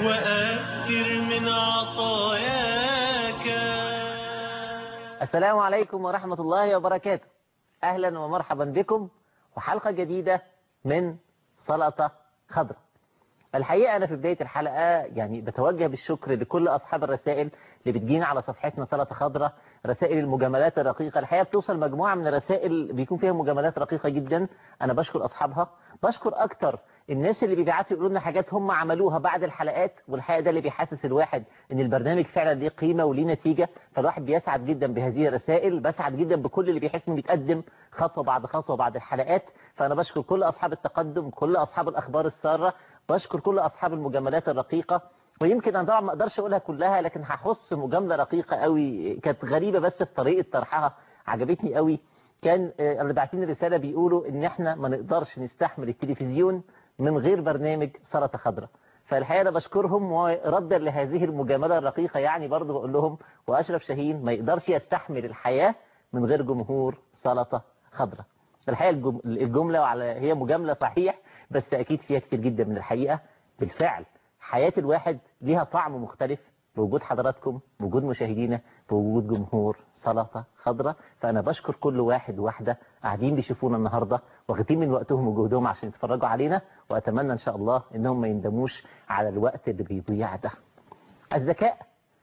وأكثر من عطاياك السلام عليكم ورحمة الله وبركاته أهلا ومرحبا بكم وحلقة جديدة من سلطة خضراء الحقيقة أنا في بداية الحلقة يعني بتوجه بالشكر لكل أصحاب الرسائل اللي بتجينا على صفحتنا سلطة خضراء رسائل المجاملات الرقيقة الحقيقة بتوصل مجموعة من الرسائل بيكون فيها مجاملات رقيقة جدا أنا بشكر أصحابها بشكر أكتر الناس اللي بيبعتوا يقولوا لنا حاجات هم عملوها بعد الحلقات والحقيقة ده اللي بيحسس الواحد ان البرنامج فعلا ليه قيمة وليه نتيجة فالواحد بيسعد جدا بهذه الرسائل بسعد جدا بكل اللي بيحس انه بيتقدم خطوة بعد خطوة بعد الحلقات فانا بشكر كل اصحاب التقدم كل اصحاب الاخبار السارة بشكر كل اصحاب المجاملات الرقيقة ويمكن انا طبعا ما اقدرش اقولها كلها لكن هخص مجاملة رقيقة قوي كانت غريبة بس في طريقة طرحها عجبتني قوي كان اللي باعتين رسالة بيقولوا ان احنا ما نقدرش نستحمل التلفزيون من غير برنامج سلطة خضراء فالحقيقة أنا بشكرهم وردا لهذه المجاملة الرقيقة يعني برضو بقول لهم وأشرف شاهين ما يقدرش يستحمل الحياة من غير جمهور سلطة خضراء الحقيقة الجملة وعلى هي مجاملة صحيح بس أكيد فيها كتير جدا من الحقيقة بالفعل حياة الواحد ليها طعم مختلف بوجود حضراتكم بوجود مشاهدينا بوجود جمهور سلطة خضراء فأنا بشكر كل واحد وواحدة قاعدين بيشوفونا النهاردة واخدين من وقتهم وجهدهم عشان يتفرجوا علينا وأتمنى إن شاء الله إنهم ما يندموش على الوقت اللي بيضيع ده الذكاء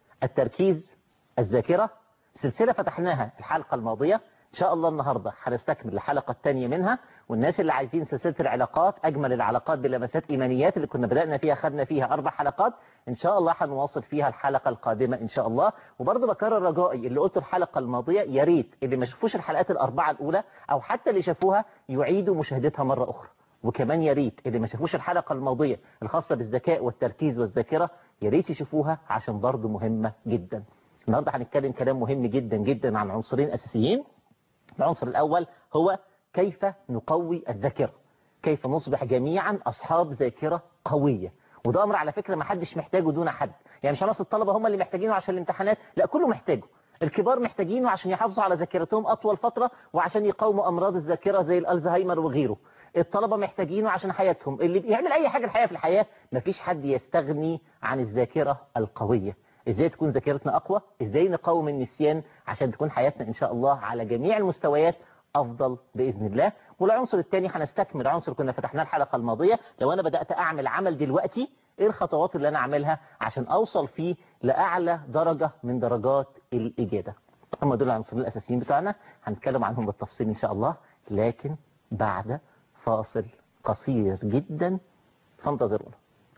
التركيز الذاكرة سلسلة فتحناها الحلقة الماضية إن شاء الله النهاردة هنستكمل الحلقة الثانية منها والناس اللي عايزين سلسلة العلاقات أجمل العلاقات بلمسات إيمانيات اللي كنا بدأنا فيها خدنا فيها أربع حلقات إن شاء الله هنواصل فيها الحلقة القادمة إن شاء الله وبرضه بكرر رجائي اللي قلته الحلقة الماضية يا ريت اللي ما شافوش الحلقات الأربعة الأولى أو حتى اللي شافوها يعيدوا مشاهدتها مرة أخرى وكمان يا ريت اللي ما شافوش الحلقة الماضية الخاصة بالذكاء والتركيز والذاكرة يا ريت يشوفوها عشان برضه مهمة جدا النهارده هنتكلم كلام مهم جدا جدا عن عنصرين أساسيين العنصر الأول هو كيف نقوي الذاكرة كيف نصبح جميعا أصحاب ذاكرة قوية وده أمر على فكرة ما حدش محتاجه دون حد يعني مش ناس الطلبة هم اللي محتاجينه عشان الامتحانات لا كله محتاجه الكبار محتاجينه عشان يحافظوا على ذاكرتهم أطول فترة وعشان يقاوموا أمراض الذاكرة زي الألزهايمر وغيره الطلبة محتاجينه عشان حياتهم اللي بيعمل أي حاجة الحياة في الحياة مفيش حد يستغني عن الذاكرة القوية ازاي تكون ذاكرتنا اقوى ازاي نقاوم النسيان عشان تكون حياتنا ان شاء الله على جميع المستويات افضل باذن الله والعنصر الثاني هنستكمل عنصر كنا فتحناه الحلقه الماضيه لو انا بدات اعمل عمل دلوقتي ايه الخطوات اللي انا اعملها عشان اوصل فيه لاعلى درجه من درجات الاجاده هم دول العنصرين الاساسيين بتوعنا هنتكلم عنهم بالتفصيل ان شاء الله لكن بعد فاصل قصير جدا فانتظرونا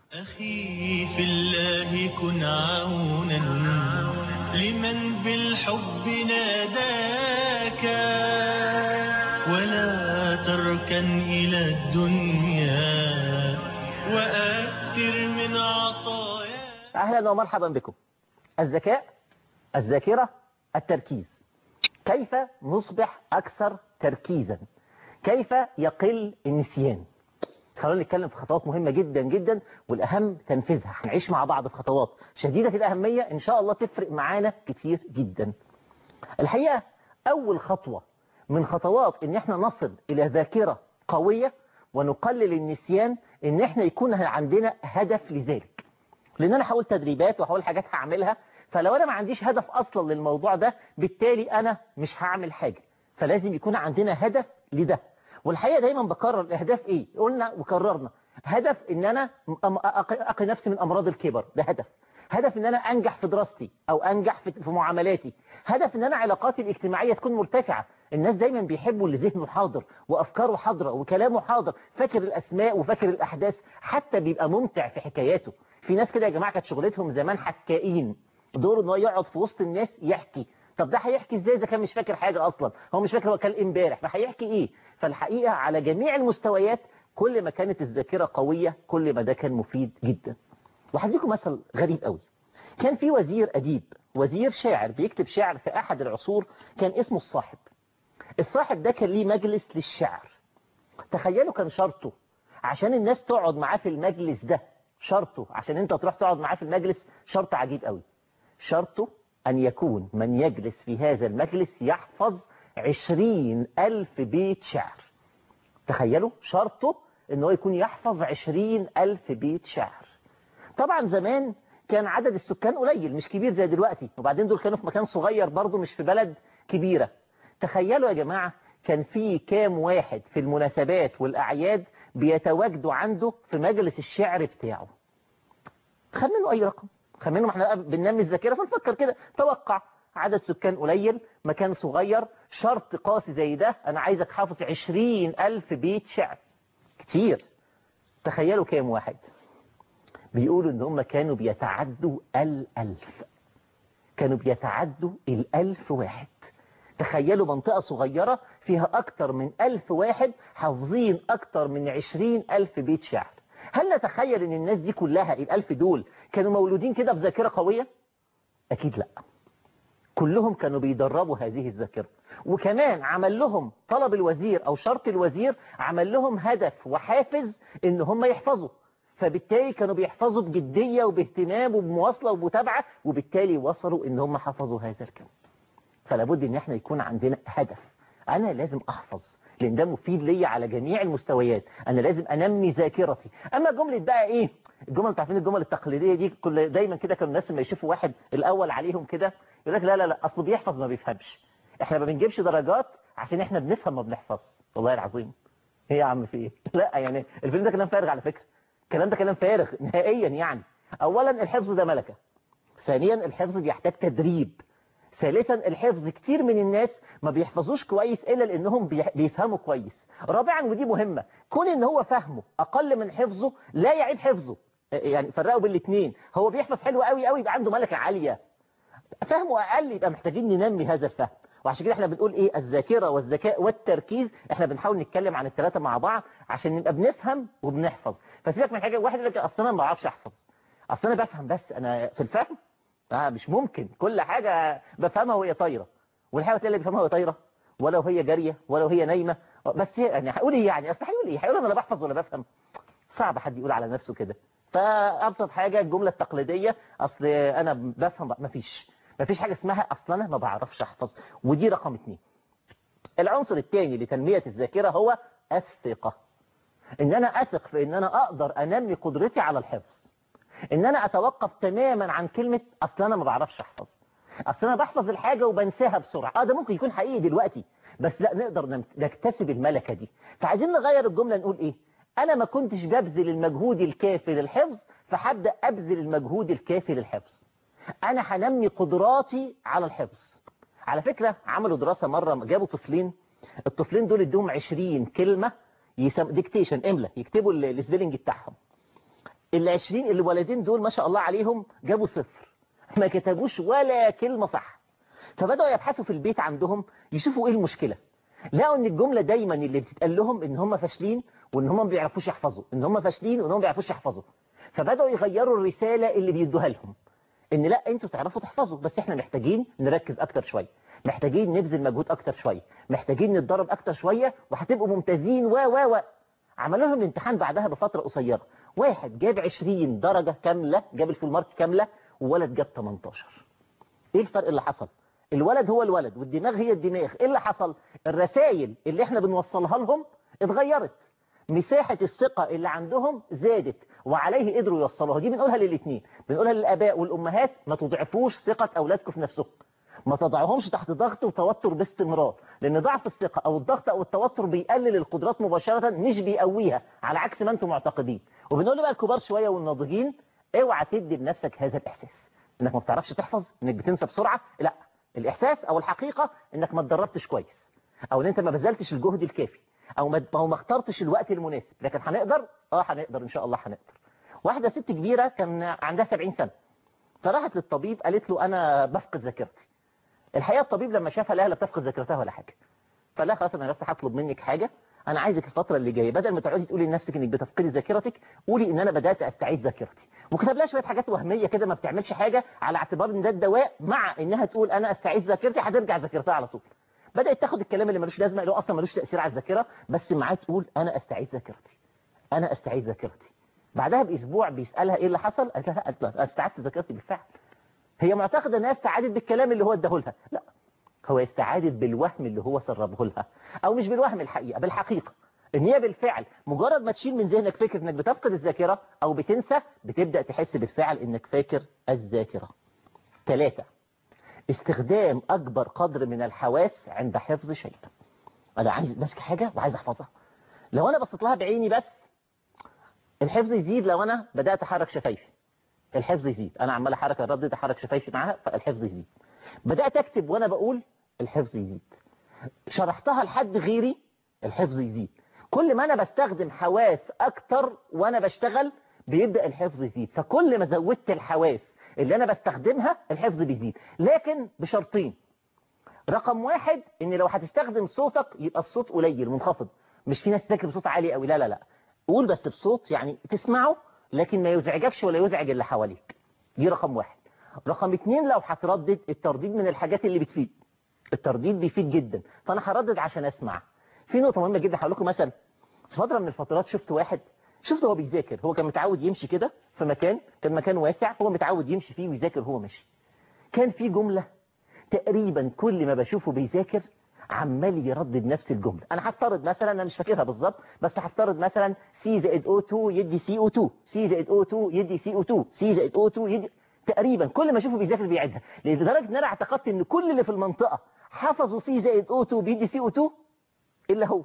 أخي في الله كن عونا لمن بالحب ناداك ولا تركن إلى الدنيا وأكثر من عطايا أهلا ومرحبا بكم الذكاء الذاكرة التركيز كيف نصبح أكثر تركيزا كيف يقل النسيان خلونا نتكلم في خطوات مهمة جدا جدا والأهم تنفيذها هنعيش مع بعض في خطوات شديدة الأهمية إن شاء الله تفرق معانا كتير جدا الحقيقة أول خطوة من خطوات إن احنا نصل إلى ذاكرة قوية ونقلل النسيان إن احنا يكون عندنا هدف لذلك لأن أنا هقول تدريبات وهقول حاجات هعملها فلو أنا ما عنديش هدف أصلا للموضوع ده بالتالي أنا مش هعمل حاجة فلازم يكون عندنا هدف لده والحقيقة دايما بكرر الأهداف إيه قلنا وكررنا هدف إن أنا أقي نفسي من أمراض الكبر ده هدف هدف إن أنا أنجح في دراستي أو أنجح في معاملاتي هدف إن أنا علاقاتي الاجتماعية تكون مرتفعة الناس دايما بيحبوا اللي ذهنه حاضر وأفكاره حاضرة وكلامه حاضر فاكر الأسماء وفاكر الأحداث حتى بيبقى ممتع في حكاياته في ناس كده يا جماعة كانت شغلتهم زمان حكائين دوره إن هو يقعد في وسط الناس يحكي طب ده هيحكي ازاي اذا كان مش فاكر حاجة اصلا هو مش فاكر هو كان امبارح فهيحكي ايه فالحقيقة على جميع المستويات كل ما كانت الذاكرة قوية كل ما ده كان مفيد جدا وهديكم مثل غريب قوي كان في وزير أديب وزير شاعر بيكتب شعر في أحد العصور كان اسمه الصاحب الصاحب ده كان ليه مجلس للشعر تخيلوا كان شرطه عشان الناس تقعد معاه في المجلس ده شرطه عشان انت تروح تقعد معاه في المجلس شرط عجيب قوي شرطه أن يكون من يجلس في هذا المجلس يحفظ عشرين ألف بيت شعر تخيلوا شرطه أنه يكون يحفظ عشرين ألف بيت شعر طبعا زمان كان عدد السكان قليل مش كبير زي دلوقتي وبعدين دول كانوا في مكان صغير برضه مش في بلد كبيرة تخيلوا يا جماعة كان في كام واحد في المناسبات والأعياد بيتواجدوا عنده في مجلس الشعر بتاعه خمنوا أي رقم خمنوا ما احنا بننمي الذاكرة فنفكر كده توقع عدد سكان قليل مكان صغير شرط قاسي زي ده أنا عايزك حافظ عشرين ألف بيت شعر كتير تخيلوا كام واحد بيقولوا ان هم كانوا بيتعدوا الألف كانوا بيتعدوا الألف واحد تخيلوا منطقة صغيرة فيها أكتر من ألف واحد حافظين أكتر من عشرين ألف بيت شعر هل نتخيل ان الناس دي كلها الألف دول كانوا مولودين كده بذاكرة قوية أكيد لا كلهم كانوا بيدربوا هذه الذاكرة وكمان عمل لهم طلب الوزير أو شرط الوزير عمل لهم هدف وحافز ان هم يحفظوا فبالتالي كانوا بيحفظوا بجدية وباهتمام وبمواصلة ومتابعة وبالتالي وصلوا ان هم حفظوا هذا الكون فلابد ان احنا يكون عندنا هدف انا لازم احفظ لان ده مفيد ليا على جميع المستويات انا لازم انمي ذاكرتي اما جملة بقى ايه الجمل انتوا عارفين الجمل التقليدية دي كل دايما كده كانوا الناس لما يشوفوا واحد الاول عليهم كده يقول لك لا لا لا اصله بيحفظ ما بيفهمش احنا ما بنجيبش درجات عشان احنا بنفهم ما بنحفظ والله العظيم ايه يا عم في ايه لا يعني الفيلم ده كلام فارغ على فكرة الكلام ده كلام فارغ نهائيا يعني اولا الحفظ ده ملكة ثانيا الحفظ بيحتاج تدريب ثالثا الحفظ كتير من الناس ما بيحفظوش كويس إلا لأنهم بيفهموا كويس رابعا ودي مهمة كون إن هو فهمه أقل من حفظه لا يعيب حفظه يعني فرقوا بين الاثنين هو بيحفظ حلو قوي قوي يبقى عنده ملكة عالية فهمه أقل يبقى محتاجين ننمي هذا الفهم وعشان كده احنا بنقول ايه الذاكرة والذكاء والتركيز احنا بنحاول نتكلم عن الثلاثة مع بعض عشان نبقى بنفهم وبنحفظ فسيبك من حاجة واحد يقول لك اصل انا ما بعرفش احفظ اصل انا بفهم بس انا في الفهم آه مش ممكن كل حاجة بفهمها وهي طايرة والحاجة اللي بفهمها وهي طايرة ولو هي جارية ولو هي نايمة بس يعني هقول ايه يعني اصل هيقول ايه هيقول انا لا بحفظ ولا بفهم صعب حد يقول على نفسه كده فابسط حاجة الجملة التقليدية اصل انا بفهم مفيش مفيش حاجة اسمها اصل انا ما بعرفش احفظ ودي رقم اتنين العنصر الثاني لتنمية الذاكرة هو الثقة ان انا اثق في ان انا اقدر انمي قدرتي على الحفظ ان انا اتوقف تماما عن كلمة اصل انا ما بعرفش احفظ اصل انا بحفظ الحاجة وبنساها بسرعة اه ده ممكن يكون حقيقي دلوقتي بس لا نقدر نكتسب الملكة دي فعايزين نغير الجملة نقول ايه انا ما كنتش ببذل المجهود الكافي للحفظ فحبدأ ابذل المجهود الكافي للحفظ انا هنمي قدراتي على الحفظ على فكرة عملوا دراسة مرة جابوا طفلين الطفلين دول ادوهم 20 كلمة يسم... ديكتيشن املا يكتبوا السبيلنج بتاعهم العشرين الولدين دول ما شاء الله عليهم جابوا صفر ما كتبوش ولا كلمة صح فبدأوا يبحثوا في البيت عندهم يشوفوا ايه المشكلة لقوا ان الجملة دايما اللي بتتقال لهم ان هم فاشلين وان هم ما بيعرفوش يحفظوا ان هم فاشلين وان هم ما بيعرفوش يحفظوا فبدأوا يغيروا الرسالة اللي بيدوها لهم ان لا انتوا تعرفوا تحفظوا بس احنا محتاجين نركز اكتر شوية محتاجين نبذل مجهود اكتر شوية محتاجين نتدرب اكتر شوية وهتبقوا ممتازين و و و عملوا لهم الامتحان بعدها بفترة قصيرة واحد جاب 20 درجة كاملة جاب الفول مارك كاملة وولد جاب 18 ايه الفرق اللي حصل الولد هو الولد والدماغ هي الدماغ ايه اللي حصل الرسائل اللي احنا بنوصلها لهم اتغيرت مساحة الثقة اللي عندهم زادت وعليه قدروا يوصلوها دي بنقولها للاثنين بنقولها للآباء والأمهات ما تضعفوش ثقة أولادكم في نفسهم ما تضعهمش تحت ضغط وتوتر باستمرار لأن ضعف الثقة أو الضغط أو التوتر بيقلل القدرات مباشرة مش بيقويها على عكس ما أنتم معتقدين وبنقول بقى الكبار شوية والناضجين اوعى تدي لنفسك هذا الإحساس إنك ما بتعرفش تحفظ إنك بتنسى بسرعة لا الإحساس أو الحقيقة إنك ما اتدربتش كويس أو إن أنت ما بذلتش الجهد الكافي أو ما أو ما اخترتش الوقت المناسب لكن هنقدر اه هنقدر إن شاء الله هنقدر واحدة ست كبيرة كان عندها 70 سنة فراحت للطبيب قالت له أنا بفقد ذاكرتي الحقيقة الطبيب لما شافها لا لا بتفقد ذاكرتها ولا حاجة فقال لها خلاص أنا بس هطلب منك حاجة أنا عايزك الفترة اللي جاية بدل ما تقعدي تقولي لنفسك إنك بتفقدي ذاكرتك قولي إن أنا بدأت أستعيد ذاكرتي وكتب لها شوية حاجات وهمية كده ما بتعملش حاجة على اعتبار إن ده الدواء مع إنها تقول أنا أستعيد ذاكرتي هترجع ذاكرتها على طول بدأت تاخد الكلام اللي ملوش لازمة اللي هو أصلا ملوش تأثير على الذاكرة بس معاه تقول أنا أستعيد ذاكرتي أنا أستعيد ذاكرتي بعدها بأسبوع بيسألها إيه اللي حصل قالت لها قالت لها استعدت ذاكرتي بالفعل هي معتقدة أنها استعادت بالكلام اللي هو اداه لها لا هو استعادت بالوهم اللي هو سربه لها أو مش بالوهم الحقيقة بالحقيقة ان هي بالفعل مجرد ما تشيل من ذهنك فكرة انك بتفقد الذاكرة او بتنسى بتبدأ تحس بالفعل انك فاكر الذاكرة ثلاثة استخدام اكبر قدر من الحواس عند حفظ شيء انا عايز ماسك حاجة وعايز احفظها لو انا بصيت لها بعيني بس الحفظ يزيد لو انا بدأت احرك شفايفي الحفظ يزيد انا عمال احرك الرد احرك شفايفي معاها فالحفظ يزيد بدأت اكتب وانا بقول الحفظ يزيد شرحتها لحد غيري الحفظ يزيد كل ما انا بستخدم حواس اكتر وانا بشتغل بيبدأ الحفظ يزيد فكل ما زودت الحواس اللي انا بستخدمها الحفظ بيزيد لكن بشرطين رقم واحد ان لو هتستخدم صوتك يبقى الصوت قليل منخفض مش في ناس تذاكر بصوت عالي قوي لا لا لا قول بس بصوت يعني تسمعه لكن ما يزعجكش ولا يزعج اللي حواليك دي رقم واحد رقم اتنين لو هتردد الترديد من الحاجات اللي بتفيد الترديد بيفيد جدا فانا هردد عشان اسمع في نقطة مهمة جدا هقول لكم مثلا في فترة من الفترات شفت واحد شفت هو بيذاكر هو كان متعود يمشي كده في مكان كان مكان واسع هو متعود يمشي فيه ويذاكر وهو ماشي كان في جملة تقريبا كل ما بشوفه بيذاكر عمال يردد نفس الجملة انا هفترض مثلا انا مش فاكرها بالظبط بس هفترض مثلا سي زائد او 2 يدي سي او 2 سي زائد او 2 يدي سي او 2 سي زائد او 2 يدي تقريبا كل ما اشوفه بيذاكر بيعيدها لدرجه ان انا اعتقدت ان كل اللي في المنطقه حفظوا سي زائد او 2 بيدي سي او 2 الا هو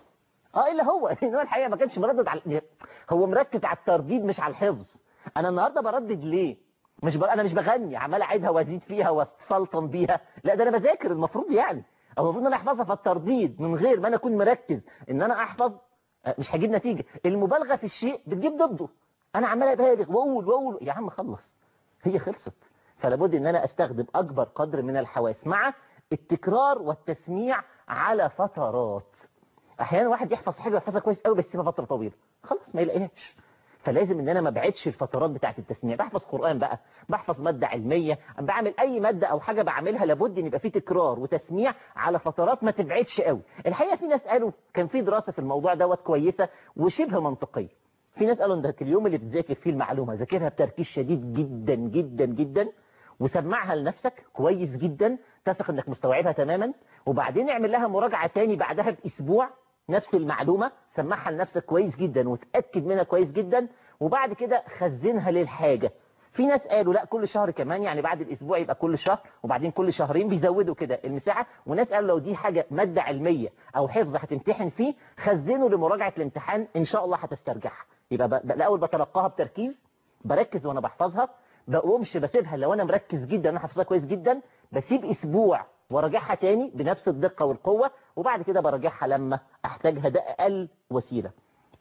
اه الا هو لان هو الحقيقه ما كانش مردد على هو مركز على الترديد مش على الحفظ انا النهارده بردد ليه مش ب... انا مش بغني عمال اعيدها وازيد فيها واستسلطن بيها لا ده انا بذاكر المفروض يعني او المفروض ان انا احفظها في الترديد من غير ما انا اكون مركز ان انا احفظ مش هجيب نتيجه المبالغه في الشيء بتجيب ضده انا عمال ابالغ واقول واقول يا عم خلص هي خلصت فلا بد ان انا استخدم اكبر قدر من الحواس مع التكرار والتسميع على فترات احيانا واحد يحفظ حاجه يحفظها كويس قوي بس يسيبها فتره طويله خلاص ما يلاقيهاش فلازم ان انا ما بعدش الفترات بتاعه التسميع بحفظ قرآن بقى بحفظ مادة علمية بعمل اي مادة او حاجة بعملها لابد ان يبقى فيه تكرار وتسميع على فترات ما تبعدش قوي الحقيقة في ناس قالوا كان في دراسة في الموضوع دوت كويسة وشبه منطقية في ناس قالوا ان اليوم اللي بتذاكر فيه المعلومة ذاكرها بتركيز شديد جدا جدا جدا وسمعها لنفسك كويس جدا تثق انك مستوعبها تماما وبعدين اعمل لها مراجعة تاني بعدها باسبوع نفس المعلومة سمعها لنفسك كويس جدا وتأكد منها كويس جدا وبعد كده خزنها للحاجة في ناس قالوا لا كل شهر كمان يعني بعد الاسبوع يبقى كل شهر وبعدين كل شهرين بيزودوا كده المساحة وناس قالوا لو دي حاجة مادة علمية او حفظ هتمتحن فيه خزنه لمراجعة الامتحان ان شاء الله هتسترجعها يبقى الاول بتلقاها بتركيز بركز وانا بحفظها بقومش بسيبها لو انا مركز جدا انا حافظها كويس جدا بسيب اسبوع وراجعها تاني بنفس الدقة والقوة وبعد كده براجعها لما احتاجها ده اقل وسيلة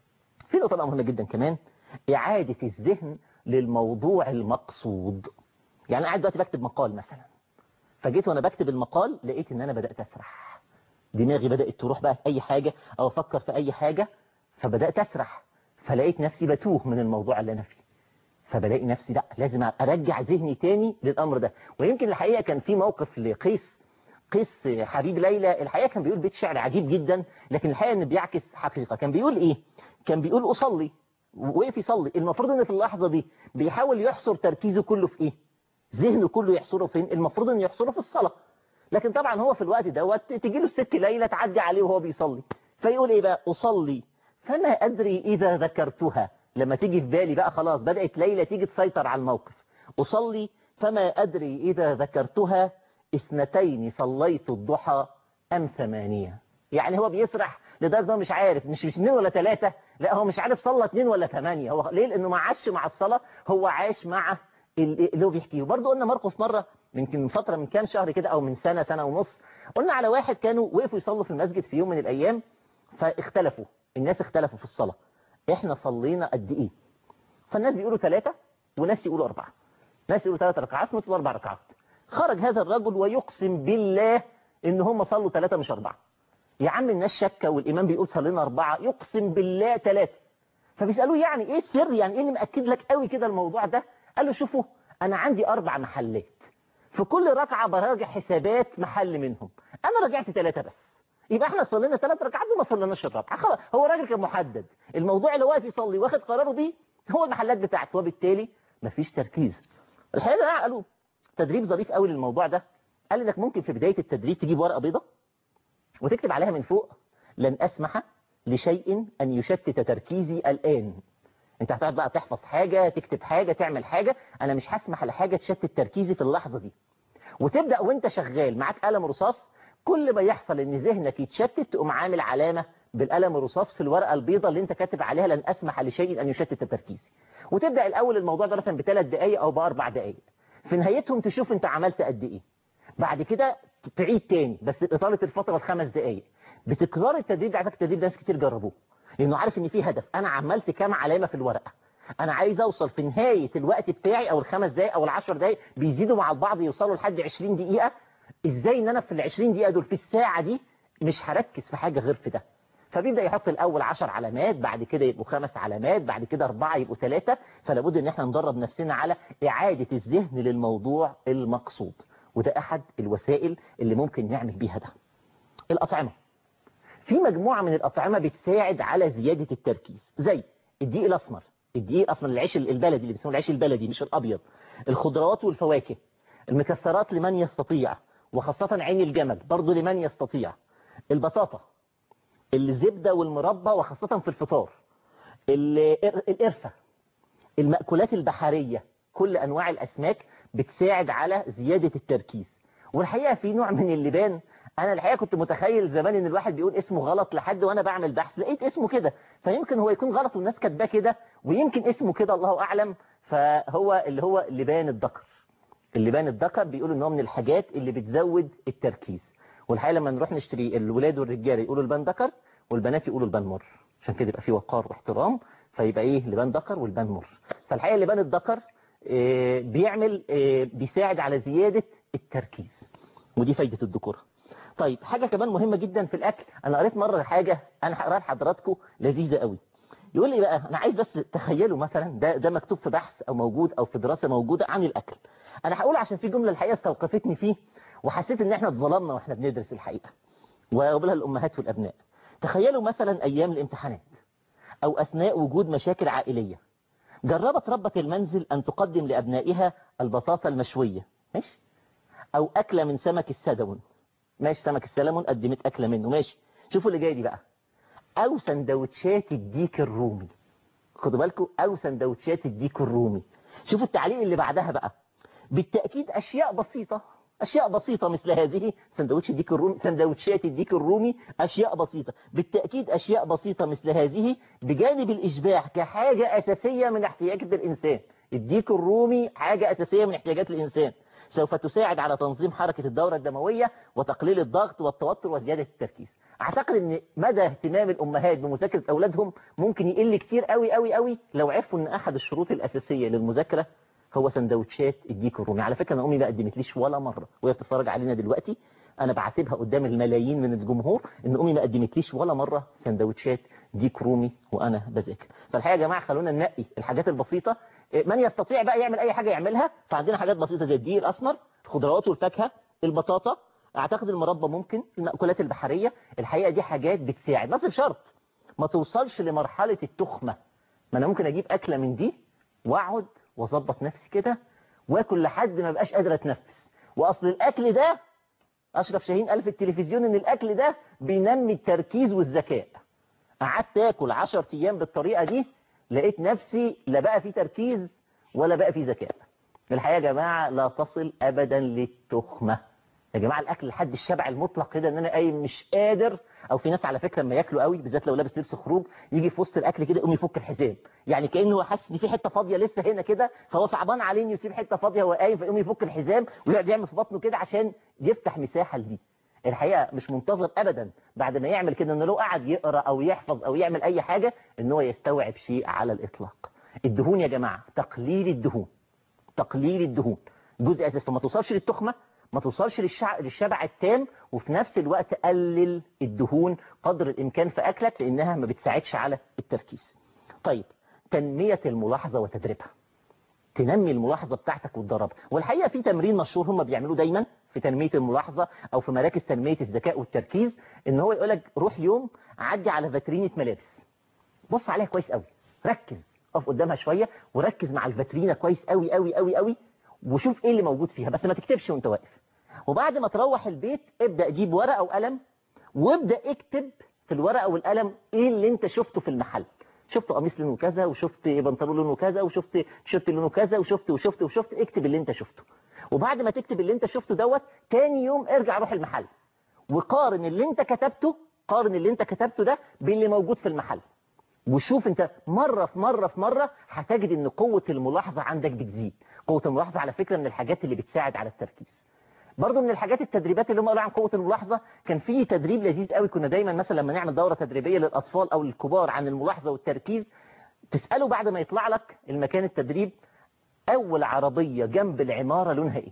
في نقطة بقى مهمة جدا كمان إعادة الذهن للموضوع المقصود يعني قاعد دلوقتي بكتب مقال مثلا فجيت وأنا بكتب المقال لقيت إن أنا بدأت أسرح دماغي بدأت تروح بقى في أي حاجة أو أفكر في أي حاجة فبدأت أسرح فلقيت نفسي بتوه من الموضوع اللي أنا فيه فبلاقي نفسي لا لازم أرجع ذهني تاني للأمر ده ويمكن الحقيقة كان في موقف لقيس قيس حبيب ليلى الحقيقة كان بيقول بيت شعر عجيب جدا لكن الحقيقة انه بيعكس حقيقة كان بيقول ايه كان بيقول اصلي وقف يصلي المفروض ان في اللحظة دي بيحاول يحصر تركيزه كله في ايه ذهنه كله يحصره فين المفروض انه يحصره في الصلاة لكن طبعا هو في الوقت دوت تجي له الست ليلى تعدي عليه وهو بيصلي فيقول ايه بقى اصلي فما ادري اذا ذكرتها لما تيجي في بالي بقى خلاص بدأت ليلى تيجي تسيطر على الموقف اصلي فما ادري اذا ذكرتها اثنتين صليت الضحى ام ثمانية يعني هو بيسرح لدرجة هو مش عارف مش مش اثنين ولا ثلاثة لا هو مش عارف صلى اثنين ولا ثمانية هو ليه لانه ما عاش مع الصلاة هو عاش مع اللي هو بيحكيه وبرضه قلنا موقف مرة يمكن من فترة من كام شهر كده او من سنة سنة ونص قلنا على واحد كانوا وقفوا يصلوا في المسجد في يوم من الايام فاختلفوا الناس اختلفوا في الصلاة احنا صلينا قد ايه فالناس بيقولوا ثلاثة وناس يقولوا اربعة ناس يقولوا ثلاث ركعات وناس يقولوا اربع ركعات خرج هذا الرجل ويقسم بالله ان هم صلوا ثلاثة مش اربعة يا عم الناس شكة والامام بيقول صلينا اربعة يقسم بالله ثلاثة فبيسألوه يعني ايه السر يعني ايه اللي مأكد لك قوي كده الموضوع ده قال له شوفوا انا عندي اربع محلات في كل ركعة براجع حسابات محل منهم انا رجعت ثلاثة بس يبقى احنا صلينا ثلاث ركعات وما صليناش الرابعه خلاص هو راجل كان محدد الموضوع اللي واقف يصلي واخد قراره بيه هو المحلات بتاعته وبالتالي مفيش تركيز الحقيقه ده قالوا تدريب ظريف قوي للموضوع ده قال انك ممكن في بدايه التدريب تجيب ورقه بيضاء وتكتب عليها من فوق لن اسمح لشيء أن يشتت تركيزي الآن انت هتقعد بقى تحفظ حاجة تكتب حاجة تعمل حاجة انا مش هسمح لحاجة تشتت تركيزي في اللحظة دي وتبدأ وانت شغال معاك قلم رصاص كل ما يحصل ان ذهنك يتشتت تقوم عامل علامة بالقلم الرصاص في الورقة البيضاء اللي انت كاتب عليها لن اسمح لشيء ان يشتت تركيزي وتبدأ الاول الموضوع ده مثلا بثلاث دقايق او باربع دقايق في نهايتهم تشوف انت عملت قد ايه بعد كده تعيد تاني بس إطالة الفترة الخمس دقايق بتكرار التدريب ده على فكرة التدريب ده ناس كتير جربوه لانه عارف ان في هدف انا عملت كام علامة في الورقة انا عايز اوصل في نهاية الوقت بتاعي او الخمس دقايق او العشر دقايق بيزيدوا مع البعض يوصلوا لحد 20 دقيقة ازاي ان انا في ال 20 دقيقة دول في الساعة دي مش هركز في حاجة غير في ده فبيبدأ يحط الأول عشر علامات بعد كده يبقوا خمس علامات بعد كده أربعة يبقوا ثلاثة فلابد إن احنا ندرب نفسنا على إعادة الذهن للموضوع المقصود وده أحد الوسائل اللي ممكن نعمل بيها ده الأطعمة في مجموعة من الأطعمة بتساعد على زيادة التركيز زي الدقيق الأسمر الدقيق الأسمر العيش البلدي اللي بيسموه العيش البلدي مش الأبيض الخضروات والفواكه المكسرات لمن يستطيع وخاصة عين الجمل برضو لمن يستطيع البطاطا الزبدة والمربى وخاصة في الفطار القرفة المأكولات البحرية كل أنواع الأسماك بتساعد على زيادة التركيز والحقيقة في نوع من اللبان أنا الحقيقة كنت متخيل زمان إن الواحد بيقول اسمه غلط لحد وأنا بعمل بحث لقيت اسمه كده فيمكن هو يكون غلط والناس كاتباه كده ويمكن اسمه كده الله أعلم فهو اللي هو لبان الذكر اللبان الذكر بيقولوا إن هو من الحاجات اللي بتزود التركيز والحقيقة لما نروح نشتري الولاد والرجال يقولوا البان ذكر والبنات يقولوا البان مر عشان كده يبقى فيه وقار واحترام فيبقى ايه لبان ذكر والبان مر فالحقيقة لبان الذكر اه بيعمل اه بيساعد على زيادة التركيز ودي فايدة الذكورة طيب حاجة كمان مهمة جدا في الأكل أنا قريت مرة حاجة أنا هقراها لحضراتكم لذيذة قوي يقول لي بقى أنا عايز بس تخيلوا مثلا ده ده مكتوب في بحث أو موجود أو في دراسة موجودة عن الأكل أنا هقول عشان في جملة الحقيقة استوقفتني فيه وحسيت إن إحنا اتظلمنا وإحنا بندرس الحقيقة وقبلها الأمهات والأبناء تخيلوا مثلا أيام الامتحانات أو أثناء وجود مشاكل عائلية جربت ربة المنزل أن تقدم لأبنائها البطاطا المشوية ماشي أو أكلة من سمك السدون ماشي سمك السلمون قدمت أكلة منه ماشي شوفوا اللي جاي دي بقى أو سندوتشات الديك الرومي خدوا بالكم أو سندوتشات الديك الرومي شوفوا التعليق اللي بعدها بقى بالتأكيد أشياء بسيطة أشياء بسيطة مثل هذه سندوتش الديك الرومي سندوتشات الديك الرومي أشياء بسيطة بالتأكيد أشياء بسيطة مثل هذه بجانب الإشباع كحاجة أساسية من احتياجات الإنسان الديك الرومي حاجة أساسية من احتياجات الإنسان سوف تساعد على تنظيم حركة الدورة الدموية وتقليل الضغط والتوتر وزيادة التركيز أعتقد أن مدى اهتمام الأمهات بمذاكرة أولادهم ممكن يقل كتير قوي قوي قوي لو عرفوا أن أحد الشروط الأساسية للمذاكرة هو سندوتشات الديك الرومي على فكرة أنا أمي ما قدمتليش ولا مرة وهي بتتفرج علينا دلوقتي أنا بعاتبها قدام الملايين من الجمهور إن أمي ما قدمتليش ولا مرة سندوتشات ديك رومي وأنا بذاكر فالحقيقة يا جماعة خلونا ننقي الحاجات البسيطة من يستطيع بقى يعمل أي حاجة يعملها فعندنا حاجات بسيطة زي الدقيق الأسمر الخضروات والفاكهة البطاطا أعتقد المربى ممكن المأكولات البحرية الحقيقة دي حاجات بتساعد بس بشرط ما توصلش لمرحلة التخمة ما أنا ممكن أجيب أكلة من دي وأقعد واظبط نفسي كده واكل لحد ما بقاش قادر اتنفس واصل الاكل ده اشرف شاهين قال في التلفزيون ان الاكل ده بينمي التركيز والذكاء قعدت اكل 10 ايام بالطريقه دي لقيت نفسي لا بقى في تركيز ولا بقى في ذكاء الحقيقه يا جماعه لا تصل ابدا للتخمه يا جماعه الاكل لحد الشبع المطلق كده ان انا قايم مش قادر او في ناس على فكره لما ياكلوا قوي بالذات لو لابس لبس خروج يجي في وسط الاكل كده يقوم يفك الحزام يعني كانه هو حاسس ان في حته فاضيه لسه هنا كده فهو صعبان عليه انه يسيب حته فاضيه وهو قايم فيقوم يفك الحزام ويقعد يعمل في بطنه كده عشان يفتح مساحه لدي الحقيقه مش منتظر ابدا بعد ما يعمل كده انه لو قعد يقرا او يحفظ او يعمل اي حاجه ان هو يستوعب شيء على الاطلاق الدهون يا جماعه تقليل الدهون تقليل الدهون جزء اساسي فما توصلش للتخمه ما توصلش للشع... للشبع التام وفي نفس الوقت قلل الدهون قدر الإمكان في أكلك لأنها ما بتساعدش على التركيز طيب تنمية الملاحظة وتدريبها تنمي الملاحظة بتاعتك وتدربها والحقيقة في تمرين مشهور هم بيعملوه دايما في تنمية الملاحظة أو في مراكز تنمية الذكاء والتركيز إن هو يقولك روح يوم عدي على فاترينة ملابس بص عليها كويس قوي ركز اقف قدامها شوية وركز مع الفاترينة كويس قوي قوي قوي قوي وشوف ايه اللي موجود فيها بس ما تكتبش وانت واقف وبعد ما تروح البيت ابدأ جيب ورقة وقلم وابدأ اكتب في الورقه والقلم ايه اللي انت شفته في المحل شفت قميص لونه كذا وشفت بنطلون لونه كذا وشفت تيشيرت لونه كذا وشفت وشفت وشفت اكتب اللي انت شفته وبعد ما تكتب اللي انت شفته دوت تاني يوم ارجع روح المحل وقارن اللي انت كتبته قارن اللي انت كتبته ده باللي موجود في المحل وشوف انت مرة في مرة في مرة هتجد ان قوة الملاحظة عندك بتزيد قوة الملاحظة على فكرة من الحاجات اللي بتساعد على التركيز برضه من الحاجات التدريبات اللي هم قالوا عن قوة الملاحظة كان في تدريب لذيذ قوي كنا دايما مثلا لما نعمل دورة تدريبية للأطفال أو للكبار عن الملاحظة والتركيز تسأله بعد ما يطلع لك المكان التدريب أول عربية جنب العمارة لونها إيه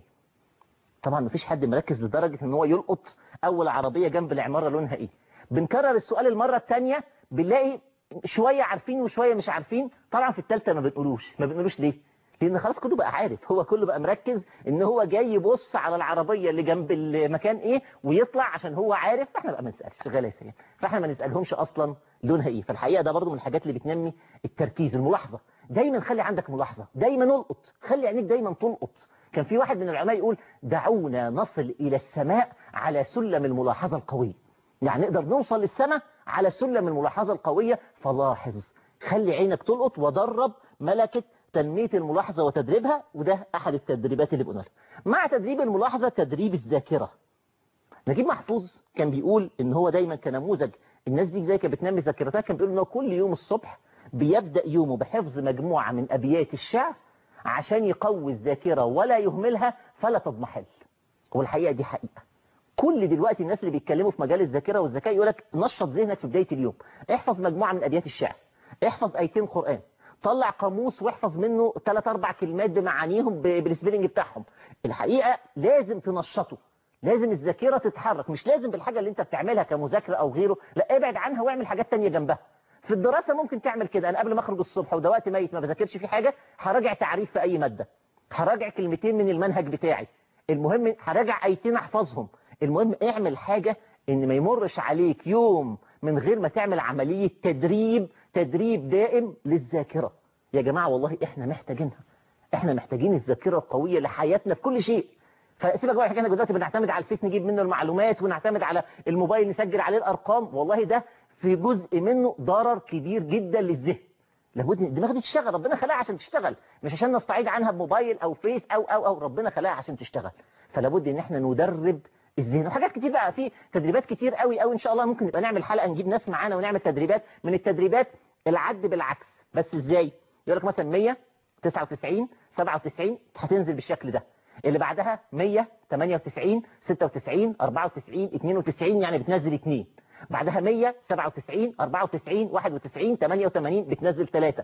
طبعا مفيش حد مركز لدرجة ان هو يلقط أول عربية جنب العمارة لونها إيه بنكرر السؤال المرة الثانية بنلاقي شوية عارفين وشوية مش عارفين طبعا في الثالثة ما بنقولوش ما بنقولوش ليه لان خلاص كله بقى عارف هو كله بقى مركز ان هو جاي يبص على العربية اللي جنب المكان ايه ويطلع عشان هو عارف فاحنا بقى ما نسالش غلاسه فاحنا ما نسالهمش اصلا لونها ايه فالحقيقه ده برضو من الحاجات اللي بتنمي التركيز الملاحظه دايما خلي عندك ملاحظه دايما القط خلي عينيك دايما تلقط كان في واحد من العلماء يقول دعونا نصل الى السماء على سلم الملاحظه القويه يعني نقدر نوصل للسماء على سلم الملاحظه القويه فلاحظ خلي عينك تلقط ودرب ملكه تنمية الملاحظة وتدريبها وده أحد التدريبات اللي بقولها مع تدريب الملاحظة تدريب الذاكرة نجيب محفوظ كان بيقول إن هو دايما كنموذج الناس دي زي كانت بتنمي ذاكرتها كان بيقول إنه كل يوم الصبح بيبدأ يومه بحفظ مجموعة من أبيات الشعر عشان يقوي الذاكرة ولا يهملها فلا تضمحل والحقيقة دي حقيقة كل دلوقتي الناس اللي بيتكلموا في مجال الذاكرة والذكاء يقولك نشط ذهنك في بداية اليوم احفظ مجموعة من أبيات الشعر احفظ آيتين قرآن طلع قاموس واحفظ منه ثلاث اربع كلمات بمعانيهم بالسبيلنج بتاعهم الحقيقة لازم تنشطه لازم الذاكرة تتحرك مش لازم بالحاجة اللي انت بتعملها كمذاكرة او غيره لا ابعد عنها واعمل حاجات تانية جنبها في الدراسة ممكن تعمل كده انا قبل ما اخرج الصبح وده وقت ميت ما بذاكرش فيه حاجة هراجع تعريف في اي مادة هراجع كلمتين من المنهج بتاعي المهم هراجع ايتين احفظهم المهم اعمل حاجة ان ما يمرش عليك يوم من غير ما تعمل عملية تدريب تدريب دائم للذاكرة يا جماعة والله احنا محتاجينها احنا محتاجين الذاكرة القوية لحياتنا في كل شيء فسيبك بقى احنا دلوقتي بنعتمد على الفيس نجيب منه المعلومات ونعتمد على الموبايل نسجل عليه الارقام والله ده في جزء منه ضرر كبير جدا للذهن لابد الدماغ دي تشتغل ربنا خلاها عشان تشتغل مش عشان نستعيد عنها بموبايل او فيس او او او ربنا خلاها عشان تشتغل فلابد ان احنا ندرب الذهن وحاجات كتير بقى في تدريبات كتير قوي قوي ان شاء الله ممكن نبقى نعمل حلقه نجيب ناس معانا ونعمل تدريبات من التدريبات العد بالعكس بس ازاي يقول لك مثلا 100 99 97 هتنزل بالشكل ده اللي بعدها 100 98 96 94 92 يعني بتنزل 2 بعدها 100 97 94 91 88 بتنزل 3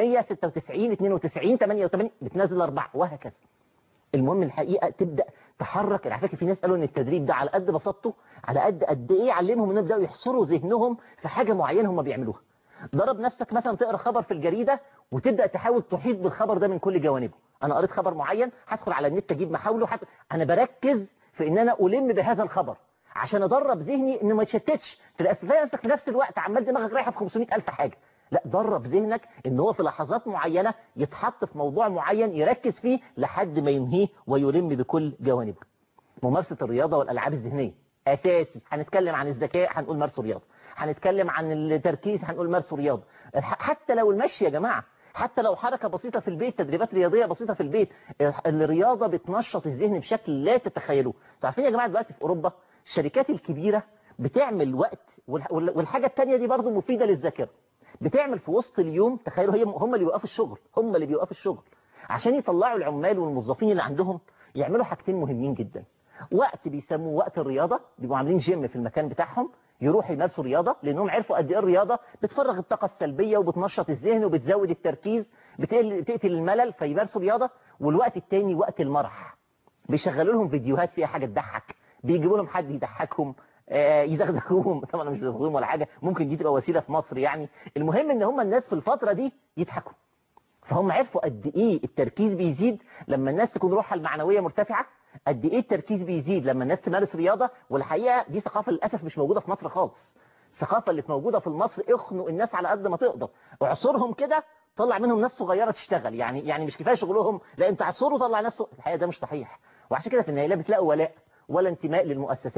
196 92 88 بتنزل 4 وهكذا المهم الحقيقة تبدأ تحرك على فكرة في ناس قالوا ان التدريب ده على قد بساطته على قد قد ايه علمهم ان يبداوا يحصروا ذهنهم في حاجة معينة هم بيعملوها ضرب نفسك مثلا تقرا خبر في الجريدة وتبدأ تحاول تحيط بالخبر ده من كل جوانبه انا قريت خبر معين هدخل على النت اجيب محاوله حت... انا بركز في ان انا الم بهذا الخبر عشان ادرب ذهني انه ما يتشتتش تلاقي نفسك في نفس الوقت عمال دماغك رايحه في 500 الف حاجه لا درب ذهنك ان هو في لحظات معينة يتحط في موضوع معين يركز فيه لحد ما ينهيه ويلم بكل جوانبه ممارسة الرياضة والألعاب الذهنية أساسي هنتكلم عن الذكاء هنقول مارسوا رياضة هنتكلم عن التركيز هنقول مارسوا رياضة حتى لو المشي يا جماعة حتى لو حركة بسيطة في البيت تدريبات رياضية بسيطة في البيت الرياضة بتنشط الذهن بشكل لا تتخيلوه تعرفين يا جماعة دلوقتي في أوروبا الشركات الكبيرة بتعمل وقت والحاجة التانية دي برضو مفيدة للذاكرة بتعمل في وسط اليوم تخيلوا هي هم اللي بيوقفوا الشغل هم اللي بيوقفوا الشغل عشان يطلعوا العمال والموظفين اللي عندهم يعملوا حاجتين مهمين جدا وقت بيسموه وقت الرياضة بيبقوا عاملين جيم في المكان بتاعهم يروحوا يمارسوا رياضة لأنهم عرفوا قد إيه الرياضة بتفرغ الطاقة السلبية وبتنشط الذهن وبتزود التركيز بتقتل الملل فيمارسوا رياضة والوقت التاني وقت المرح بيشغلوا لهم فيديوهات فيها حاجة تضحك بيجيبوا لهم حد يضحكهم يزغزغوهم طبعا مش بيزغزغوهم ولا حاجة ممكن دي تبقى وسيلة في مصر يعني المهم ان هم الناس في الفترة دي يضحكوا فهم عرفوا قد ايه التركيز بيزيد لما الناس تكون روحها المعنوية مرتفعة قد ايه التركيز بيزيد لما الناس تمارس رياضة والحقيقة دي ثقافة للأسف مش موجودة في مصر خالص الثقافة اللي موجودة في مصر اخنوا الناس على قد ما تقدر اعصرهم كده طلع منهم ناس صغيرة تشتغل يعني يعني مش كفاية شغلهم لا انت عصره طلع ناس الحقيقة ده مش صحيح وعشان كده في النهاية لا بتلاقوا ولاء ولا انتماء للمؤسسات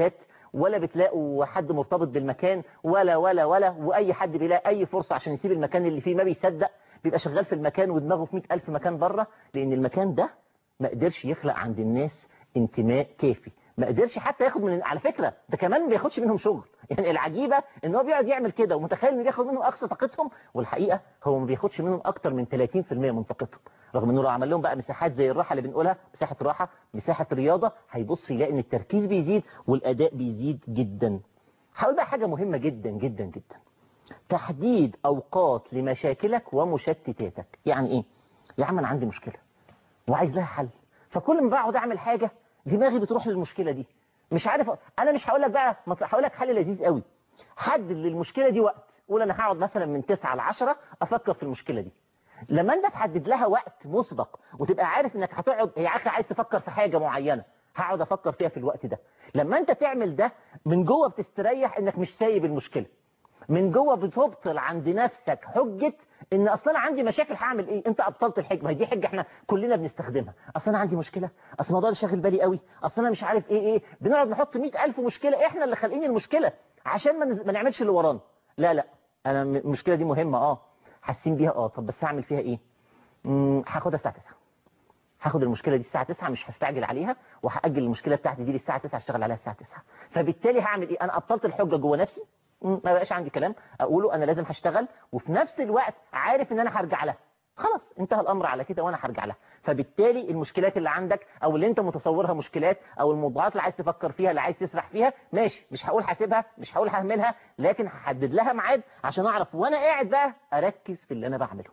ولا بتلاقوا حد مرتبط بالمكان ولا ولا ولا واي حد بيلاقي اي فرصة عشان يسيب المكان اللي فيه ما بيصدق بيبقى شغال في المكان ودماغه في 100000 مكان بره لان المكان ده ما قدرش يخلق عند الناس انتماء كافي ما قدرش حتى ياخد من على فكرة ده كمان ما بياخدش منهم شغل يعني العجيبة ان هو بيقعد يعمل كده ومتخيل انه بياخد منهم اقصى طاقتهم والحقيقة هو ما بياخدش منهم اكتر من 30% من طاقتهم رغم انه لو عمل لهم بقى مساحات زي الراحة اللي بنقولها مساحة راحة مساحة رياضة هيبص يلاقي ان التركيز بيزيد والاداء بيزيد جدا هقول بقى حاجة مهمة جدا جدا جدا تحديد اوقات لمشاكلك ومشتتاتك يعني ايه يا عم انا عندي مشكلة وعايز لها حل فكل ما بقعد اعمل حاجة دماغي بتروح للمشكلة دي مش عارف انا مش هقول لك بقى هقول لك حل لذيذ قوي حدد للمشكلة دي وقت قول انا هقعد مثلا من 9 ل 10 افكر في المشكلة دي لما انت تحدد لها وقت مسبق وتبقى عارف انك هتقعد يا اخي عايز تفكر في حاجة معينة هقعد افكر فيها في الوقت ده لما انت تعمل ده من جوه بتستريح انك مش سايب المشكلة من جوه بتبطل عند نفسك حجة ان اصلا انا عندي مشاكل هعمل ايه انت ابطلت الحجه دي حجه احنا كلنا بنستخدمها اصلا انا عندي مشكله اصل الموضوع ده شاغل بالي قوي اصلا انا مش عارف ايه ايه بنقعد نحط 100000 مشكله احنا اللي خالقين المشكله عشان ما, ما نعملش اللي ورانا لا لا انا المشكله دي مهمه اه حاسين بيها اه طب بس هعمل فيها ايه هاخدها الساعه 9 هاخد المشكله دي الساعه 9 مش هستعجل عليها وهاجل المشكله بتاعتي دي للساعه 9 اشتغل عليها الساعه 9 فبالتالي هعمل ايه انا ابطلت الحجه جوه نفسي ما بقاش عندي كلام اقوله انا لازم هشتغل وفي نفس الوقت عارف ان انا هرجع لها خلاص انتهى الامر على كده وانا هرجع لها فبالتالي المشكلات اللي عندك او اللي انت متصورها مشكلات او الموضوعات اللي عايز تفكر فيها اللي عايز تسرح فيها ماشي مش هقول هسيبها مش هقول ههملها لكن هحدد لها ميعاد عشان اعرف وانا قاعد بقى اركز في اللي انا بعمله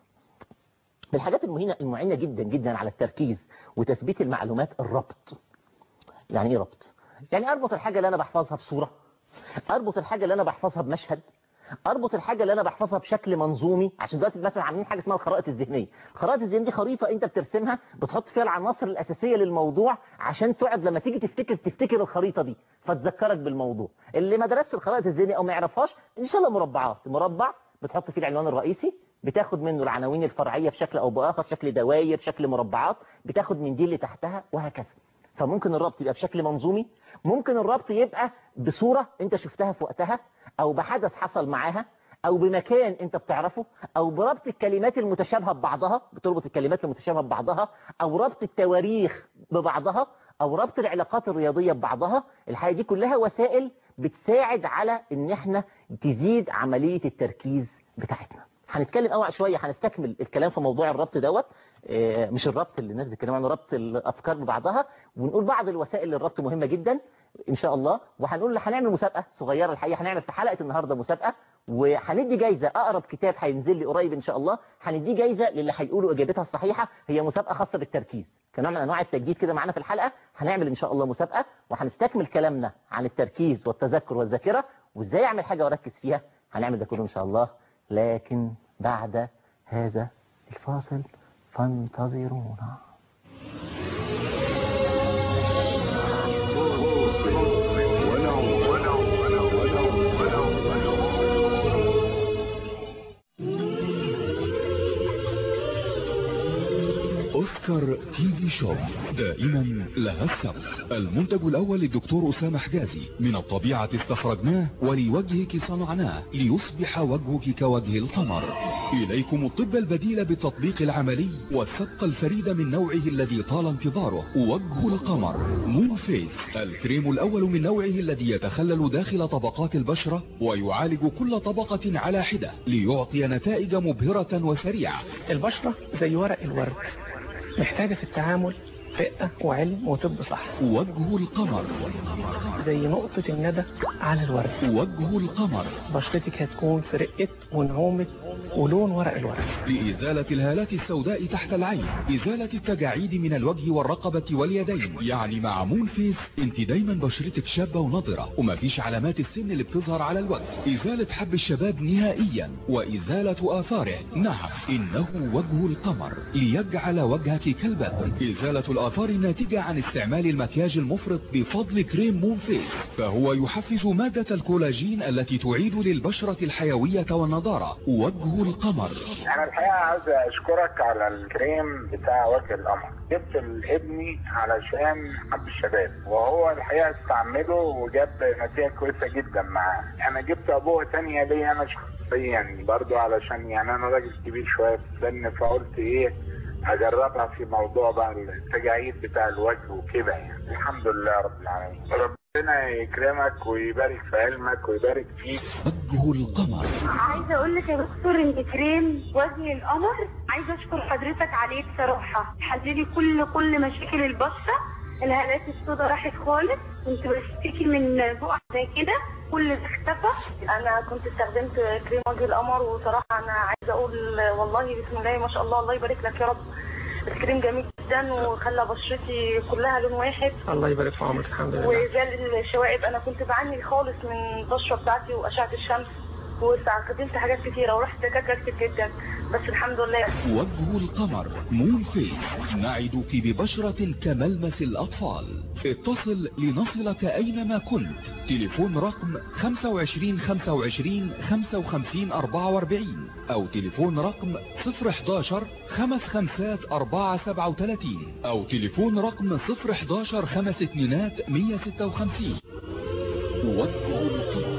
من الحاجات المهمه المعينه جدا جدا على التركيز وتثبيت المعلومات الربط يعني ايه ربط يعني اربط الحاجه اللي انا بحفظها بصوره اربط الحاجة اللي انا بحفظها بمشهد اربط الحاجة اللي انا بحفظها بشكل منظومي عشان دلوقتي مثلا عاملين حاجة اسمها الخرائط الذهنية الخرائط الذهنية دي خريطة انت بترسمها بتحط فيها العناصر الاساسية للموضوع عشان تقعد لما تيجي تفتكر تفتكر الخريطة دي فتذكرك بالموضوع اللي ما درسش الخرائط الذهنية او ما يعرفهاش ان شاء الله مربعات مربع بتحط فيه العنوان الرئيسي بتاخد منه العناوين الفرعية بشكل او باخر شكل دوائر شكل مربعات بتاخد من دي اللي تحتها وهكذا فممكن الربط يبقى بشكل منظومي ممكن الربط يبقى بصورة انت شفتها في وقتها او بحدث حصل معاها او بمكان انت بتعرفه او بربط الكلمات المتشابهة ببعضها بتربط الكلمات المتشابهة ببعضها او ربط التواريخ ببعضها او ربط العلاقات الرياضية ببعضها الحاجة دي كلها وسائل بتساعد على ان احنا تزيد عملية التركيز بتاعتنا هنتكلم اول شوية هنستكمل الكلام في موضوع الربط دوت مش الربط اللي الناس بتتكلم عنه ربط الافكار ببعضها ونقول بعض الوسائل للربط مهمة جدا ان شاء الله وهنقول هنعمل مسابقة صغيرة الحقيقة هنعمل في حلقة النهاردة مسابقة وهندي جايزة اقرب كتاب هينزل لي قريب ان شاء الله هندي جايزة للي هيقولوا اجابتها الصحيحة هي مسابقة خاصة بالتركيز كنوع من انواع التجديد كده معانا في الحلقة هنعمل ان شاء الله مسابقة وهنستكمل كلامنا عن التركيز والتذكر والذاكرة وازاي اعمل حاجة واركز فيها هنعمل ده كله ان شاء الله لكن بعد هذا الفاصل فانتظرونا اوسكار تي في شوب دائما لها السبق المنتج الاول للدكتور اسامه حجازي من الطبيعة استخرجناه ولوجهك صنعناه ليصبح وجهك كوجه القمر اليكم الطب البديل بالتطبيق العملي والسبق الفريد من نوعه الذي طال انتظاره وجه القمر مون فيس الكريم الاول من نوعه الذي يتخلل داخل طبقات البشرة ويعالج كل طبقة على حدة ليعطي نتائج مبهرة وسريعة البشرة زي ورق الورد محتاجة في التعامل رقة وعلم وطب صح وجه القمر زي نقطة الندى على الورد وجه القمر بشرتك هتكون في رقة ونعومة ولون ورق الورد لإزالة الهالات السوداء تحت العين إزالة التجاعيد من الوجه والرقبة واليدين يعني مع مون فيس انت دايما بشرتك شابة ونضرة ومفيش علامات السن اللي بتظهر على الوجه إزالة حب الشباب نهائيا وإزالة آثاره نعم إنه وجه القمر ليجعل وجهك كالبدر إزالة الآثار الناتجة عن استعمال المكياج المفرط بفضل كريم مون فيس فهو يحفز مادة الكولاجين التي تعيد للبشرة الحيوية والنضارة وجه القمر انا الحقيقه عايز اشكرك على الكريم بتاع وجه القمر جبت لابني علشان حب الشباب وهو الحقيقه استعمله وجاب نتيجه كويسه جدا معاه انا جبت ابوه تانية ليا انا شخصيا برضو علشان يعني انا راجل كبير شويه في السن فقلت ايه اجربها في موضوع بقى التجاعيد بتاع الوجه وكده يعني الحمد لله رب العالمين ربنا يكرمك ويبارك في علمك ويبارك فيك وجه القمر عايزه اقول لك يا دكتور ان كريم وجه القمر عايزه اشكر حضرتك عليه بصراحه حللي كل كل مشاكل البشره الهالات السوداء راحت خالص كنت بشتكي من بقع زي كده كل ده اختفى انا كنت استخدمت كريم وجه القمر وصراحه انا عايزه اقول والله بسم الله ما شاء الله الله يبارك لك يا رب الكريم جميل جدا وخلى بشرتي كلها لون واحد الله يبارك في عمرك الحمد لله وزال الشوائب انا كنت بعاني خالص من البشره بتاعتي واشعه الشمس واستخدمت حاجات كتيره ورحت دكاتره كتير جدا بس الحمد لله وجه القمر مون فيس نعدك ببشرة كملمس الأطفال اتصل لنصلك أينما كنت تليفون رقم 25 25 55 44 أو تليفون رقم 011 خمس خمسات 4 37 أو تليفون رقم 011 خمس اتنينات 156 وجه القمر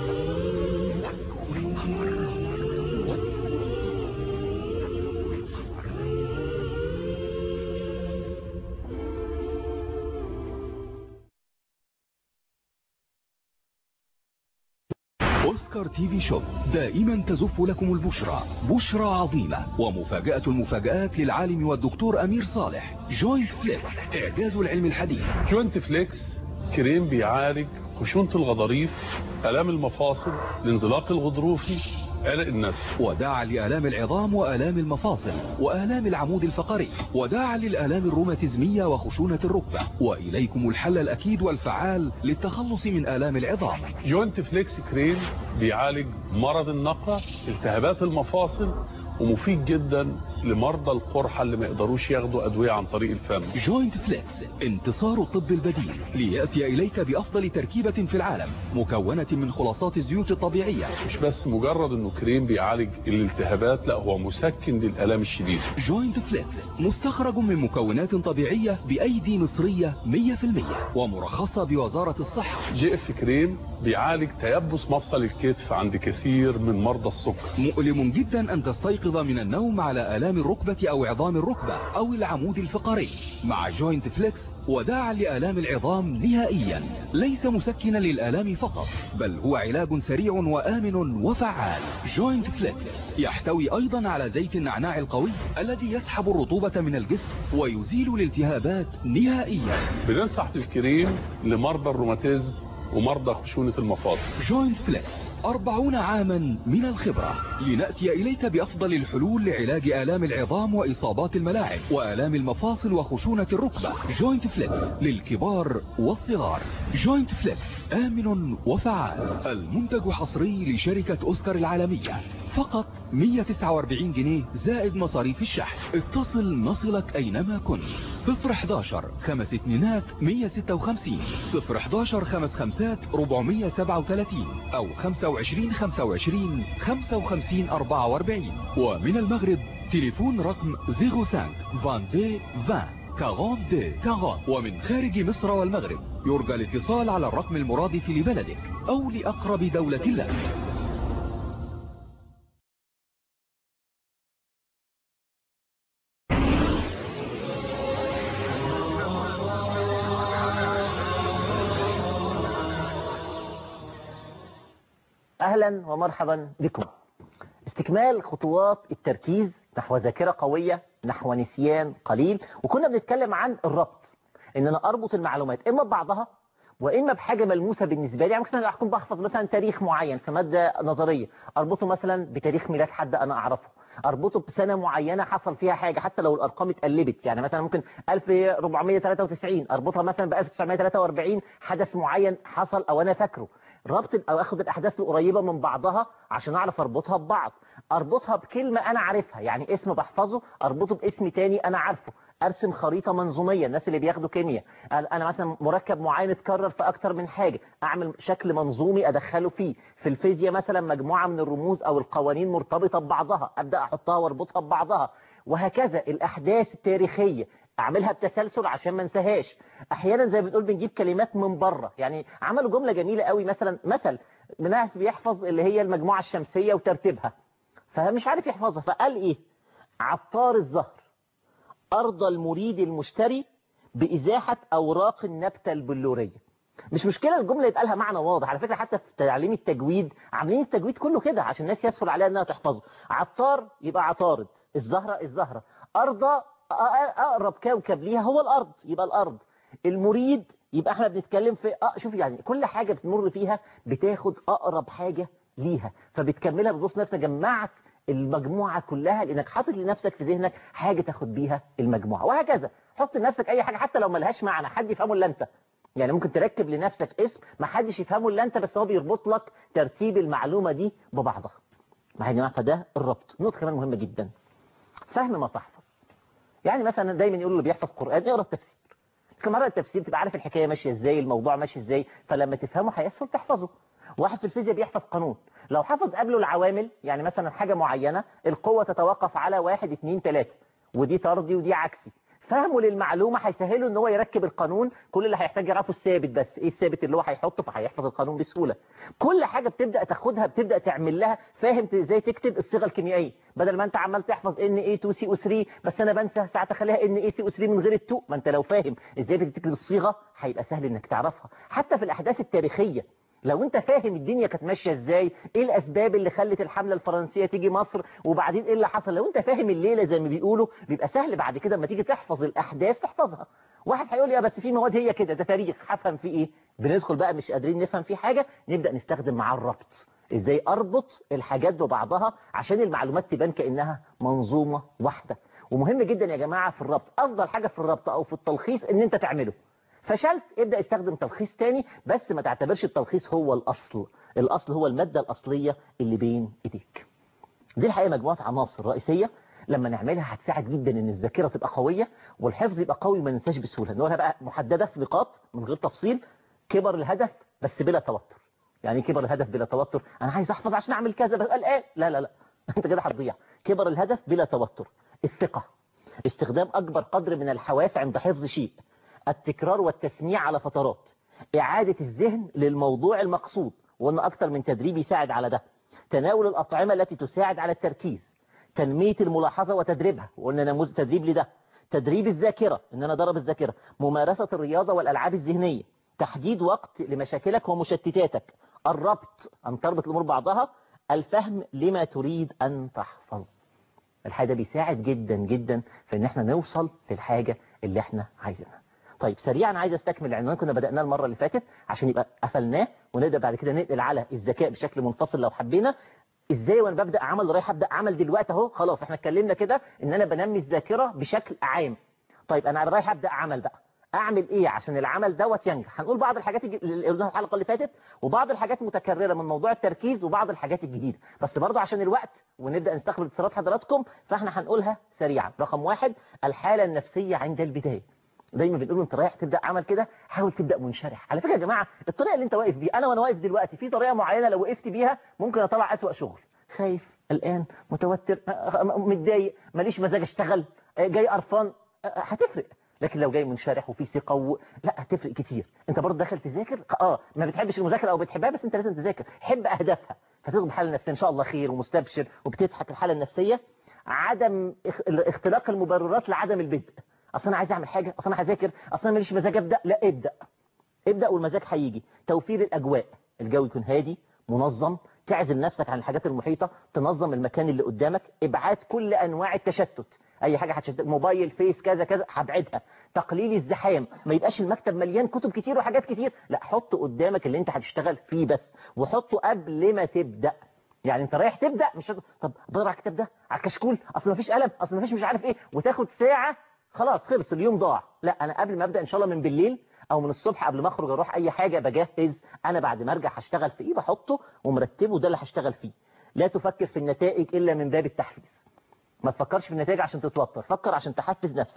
أوسكار تي في شوب دائما تزف لكم البشرى بشرى عظيمة ومفاجأة المفاجآت للعالم والدكتور أمير صالح جوينت فليكس إعجاز العلم الحديث جوينت فليكس كريم بيعالج خشونة الغضاريف آلام المفاصل الانزلاق الغضروفي عرق النسل وداعا لآلام العظام وآلام المفاصل وآلام العمود الفقري وداعا للآلام الروماتيزمية وخشونة الركبة وإليكم الحل الأكيد والفعال للتخلص من آلام العظام جوينت فليكس كريم بيعالج مرض النقع التهابات المفاصل ومفيد جدا لمرضى القرحة اللي ما يقدروش ياخدوا أدوية عن طريق الفم جوينت فليكس انتصار الطب البديل ليأتي إليك بأفضل تركيبة في العالم مكونة من خلاصات الزيوت الطبيعية مش بس مجرد انه كريم بيعالج الالتهابات لا هو مسكن للآلام الشديدة جوينت فليكس مستخرج من مكونات طبيعية بأيدي مصرية 100% ومرخصة بوزارة الصحة جي اف كريم بيعالج تيبس مفصل الكتف عند كثير من مرضى السكر مؤلم جدا أن تستيقظ من النوم على آلام الركبة أو عظام الركبة أو العمود الفقري مع جوينت فليكس وداعا لآلام العظام نهائيا ليس مسكنا للآلام فقط بل هو علاج سريع وآمن وفعال جوينت فليكس يحتوي أيضا على زيت النعناع القوي الذي يسحب الرطوبة من الجسم ويزيل الالتهابات نهائيا بننصح بالكريم لمرضى الروماتيزم ومرضى خشونة المفاصل جوينت فليكس أربعون عاما من الخبرة لنأتي إليك بأفضل الحلول لعلاج آلام العظام وإصابات الملاعب وآلام المفاصل وخشونة الركبة جوينت فليكس للكبار والصغار جوينت فليكس آمن وفعال المنتج حصري لشركة أوسكار العالمية فقط 149 جنيه زائد مصاريف الشحن اتصل نصلك أينما كنت 011 خمس اتنينات 156 011 خمس خمسات 437 أو 25 25 55 44 ومن المغرب تليفون رقم 05 22 20 42 40 ومن خارج مصر والمغرب يرجى الاتصال على الرقم المرادف لبلدك أو لأقرب دولة لك أهلا ومرحبا بكم استكمال خطوات التركيز نحو ذاكرة قوية نحو نسيان قليل وكنا بنتكلم عن الربط ان انا اربط المعلومات اما ببعضها واما بحاجه ملموسه بالنسبه لي يعني ممكن اكون بحفظ مثلا تاريخ معين في ماده نظريه اربطه مثلا بتاريخ ميلاد حد انا اعرفه اربطه بسنه معينه حصل فيها حاجه حتى لو الارقام اتقلبت يعني مثلا ممكن 1493 اربطها مثلا ب 1943 حدث معين حصل او انا فاكره ربط او اخد الاحداث القريبه من بعضها عشان اعرف اربطها ببعض اربطها بكلمه انا عارفها يعني اسم بحفظه اربطه باسم تاني انا عارفه ارسم خريطه منظوميه الناس اللي بياخدوا كيمياء انا مثلا مركب معين اتكرر في اكتر من حاجه اعمل شكل منظومي ادخله فيه في الفيزياء مثلا مجموعه من الرموز او القوانين مرتبطه ببعضها ابدا احطها واربطها ببعضها وهكذا الاحداث التاريخيه اعملها بتسلسل عشان ما انساهاش احيانا زي ما بتقول بنجيب كلمات من بره يعني عملوا جمله جميله قوي مثلا مثل ناس بيحفظ اللي هي المجموعه الشمسيه وترتيبها فمش عارف يحفظها فقال ايه عطار الزهر ارضى المريد المشتري بازاحه اوراق النبته البلوريه مش مشكلة الجملة يبقى لها معنى واضح على فكرة حتى في تعليم التجويد عاملين التجويد كله كده عشان الناس يسهل عليها انها تحفظه عطار يبقى عطارد الزهرة الزهرة أرضى أقرب كوكب ليها هو الأرض يبقى الأرض المريد يبقى احنا بنتكلم في اه شوف يعني كل حاجة بتمر فيها بتاخد أقرب حاجة ليها فبتكملها بتبص نفسك جمعت المجموعة كلها لانك حاطط لنفسك في ذهنك حاجة تاخد بيها المجموعة وهكذا حط لنفسك اي حاجة حتى لو ملهاش معنى حد يفهمه الا انت يعني ممكن تركب لنفسك اسم ما حدش يفهمه الا انت بس هو بيربط لك ترتيب المعلومة دي ببعضها ما يا جماعه فده الربط نقطة كمان مهمة جدا فهم ما تحفظ يعني مثلا دايما يقولوا اللي بيحفظ قرآن اقرا التفسير كما مرة التفسير تبقى عارف الحكاية ماشية ازاي الموضوع ماشي ازاي فلما تفهمه هيسهل تحفظه واحد في الفيزياء بيحفظ قانون لو حفظ قبله العوامل يعني مثلا حاجة معينة القوة تتوقف على واحد اتنين تلاتة ودي طردي ودي عكسي فهمه للمعلومة هيسهله ان هو يركب القانون كل اللي هيحتاج يعرفه الثابت بس ايه الثابت اللي هو هيحطه فهيحفظ القانون بسهولة كل حاجة بتبدأ تاخدها بتبدأ تعمل لها فاهم ازاي تكتب الصيغة الكيميائية بدل ما انت عمال تحفظ ان اي 2 سي او 3 بس انا بنسى ساعات اخليها ان اي سي او 3 من غير التو ما انت لو فاهم ازاي بتكتب الصيغة هيبقى سهل انك تعرفها حتى في الاحداث التاريخية لو انت فاهم الدنيا كانت ماشيه ازاي ايه الاسباب اللي خلت الحمله الفرنسيه تيجي مصر وبعدين ايه اللي حصل لو انت فاهم الليله زي ما بيقولوا بيبقى سهل بعد كده لما تيجي تحفظ الاحداث تحفظها واحد هيقول لي بس في مواد هي كده ده تاريخ هفهم فيه ايه بندخل بقى مش قادرين نفهم فيه حاجه نبدا نستخدم معاه الربط ازاي اربط الحاجات ببعضها عشان المعلومات تبان كانها منظومه واحده ومهم جدا يا جماعه في الربط افضل حاجه في الربط او في التلخيص ان انت تعمله فشلت ابدأ استخدم تلخيص تاني بس ما تعتبرش التلخيص هو الأصل الأصل هو المادة الأصلية اللي بين إيديك دي الحقيقة مجموعة عناصر رئيسية لما نعملها هتساعد جدا ان الذاكرة تبقى قوية والحفظ يبقى قوي ما ننساش بسهولة نقولها بقى محددة في نقاط من غير تفصيل كبر الهدف بس بلا توتر يعني كبر الهدف بلا توتر انا عايز احفظ عشان اعمل كذا بس الان لا لا لا انت كده هتضيع كبر الهدف بلا توتر الثقة استخدام اكبر قدر من الحواس عند حفظ شيء التكرار والتسميع على فترات إعادة الذهن للموضوع المقصود وأن أكثر من تدريب يساعد على ده تناول الأطعمة التي تساعد على التركيز تنمية الملاحظة وتدريبها وقلنا نموذج تدريب لده تدريب الذاكرة إن أنا ضرب الذاكرة ممارسة الرياضة والألعاب الذهنية تحديد وقت لمشاكلك ومشتتاتك الربط أن تربط الأمور بعضها الفهم لما تريد أن تحفظ الحاجة بيساعد جدا جدا في ان احنا نوصل للحاجة اللي احنا عايزينها طيب سريعا عايز استكمل العنوان كنا بدأناه المرة اللي فاتت عشان يبقى قفلناه ونبدأ بعد كده ننقل على الذكاء بشكل منفصل لو حبينا ازاي وانا ببدأ عمل رايح ابدأ عمل دلوقتي اهو خلاص احنا اتكلمنا كده ان انا بنمي الذاكرة بشكل عام طيب انا رايح ابدأ عمل بقى اعمل ايه عشان العمل دوت ينجح هنقول بعض الحاجات اللي قلناها الحلقه اللي فاتت وبعض الحاجات متكرره من موضوع التركيز وبعض الحاجات الجديده بس برضه عشان الوقت ونبدا نستقبل اتصالات حضراتكم فاحنا هنقولها سريعا رقم واحد الحاله النفسيه عند البدايه دايما بنقول انت رايح تبدا عمل كده حاول تبدا منشرح على فكره يا جماعه الطريقه اللي انت واقف بيها انا وانا واقف دلوقتي في طريقه معينه لو وقفت بيها ممكن اطلع اسوأ شغل خايف قلقان متوتر متضايق ماليش مزاج اشتغل جاي قرفان هتفرق لكن لو جاي منشرح وفي ثقه و... لا هتفرق كتير انت برضه داخل تذاكر اه ما بتحبش المذاكره او بتحبها بس انت لازم تذاكر حب اهدافها فتاخد الحاله النفسيه ان شاء الله خير ومستبشر وبتضحك الحاله النفسيه عدم اختلاق المبررات لعدم البدء اصل انا عايز اعمل حاجه اصل انا هذاكر اصل انا ماليش مزاج ابدا لا ابدا ابدا والمزاج هيجي توفير الاجواء الجو يكون هادي منظم تعزل نفسك عن الحاجات المحيطة تنظم المكان اللي قدامك ابعاد كل انواع التشتت اي حاجة هتشتت موبايل فيس كذا كذا هبعدها تقليل الزحام ما يبقاش المكتب مليان كتب كتير وحاجات كتير لا حط قدامك اللي انت هتشتغل فيه بس وحطه قبل ما تبدأ يعني انت رايح تبدأ مش هت... طب بدور على الكتاب ده على الكشكول اصل ما فيش قلم اصل ما فيش مش عارف ايه وتاخد ساعة خلاص خلص اليوم ضاع لا انا قبل ما ابدأ ان شاء الله من بالليل او من الصبح قبل ما اخرج اروح اي حاجة بجهز انا بعد ما ارجع هشتغل في ايه بحطه ومرتبه ده اللي هشتغل فيه لا تفكر في النتائج الا من باب التحفيز ما تفكرش في النتائج عشان تتوتر فكر عشان تحفز نفسك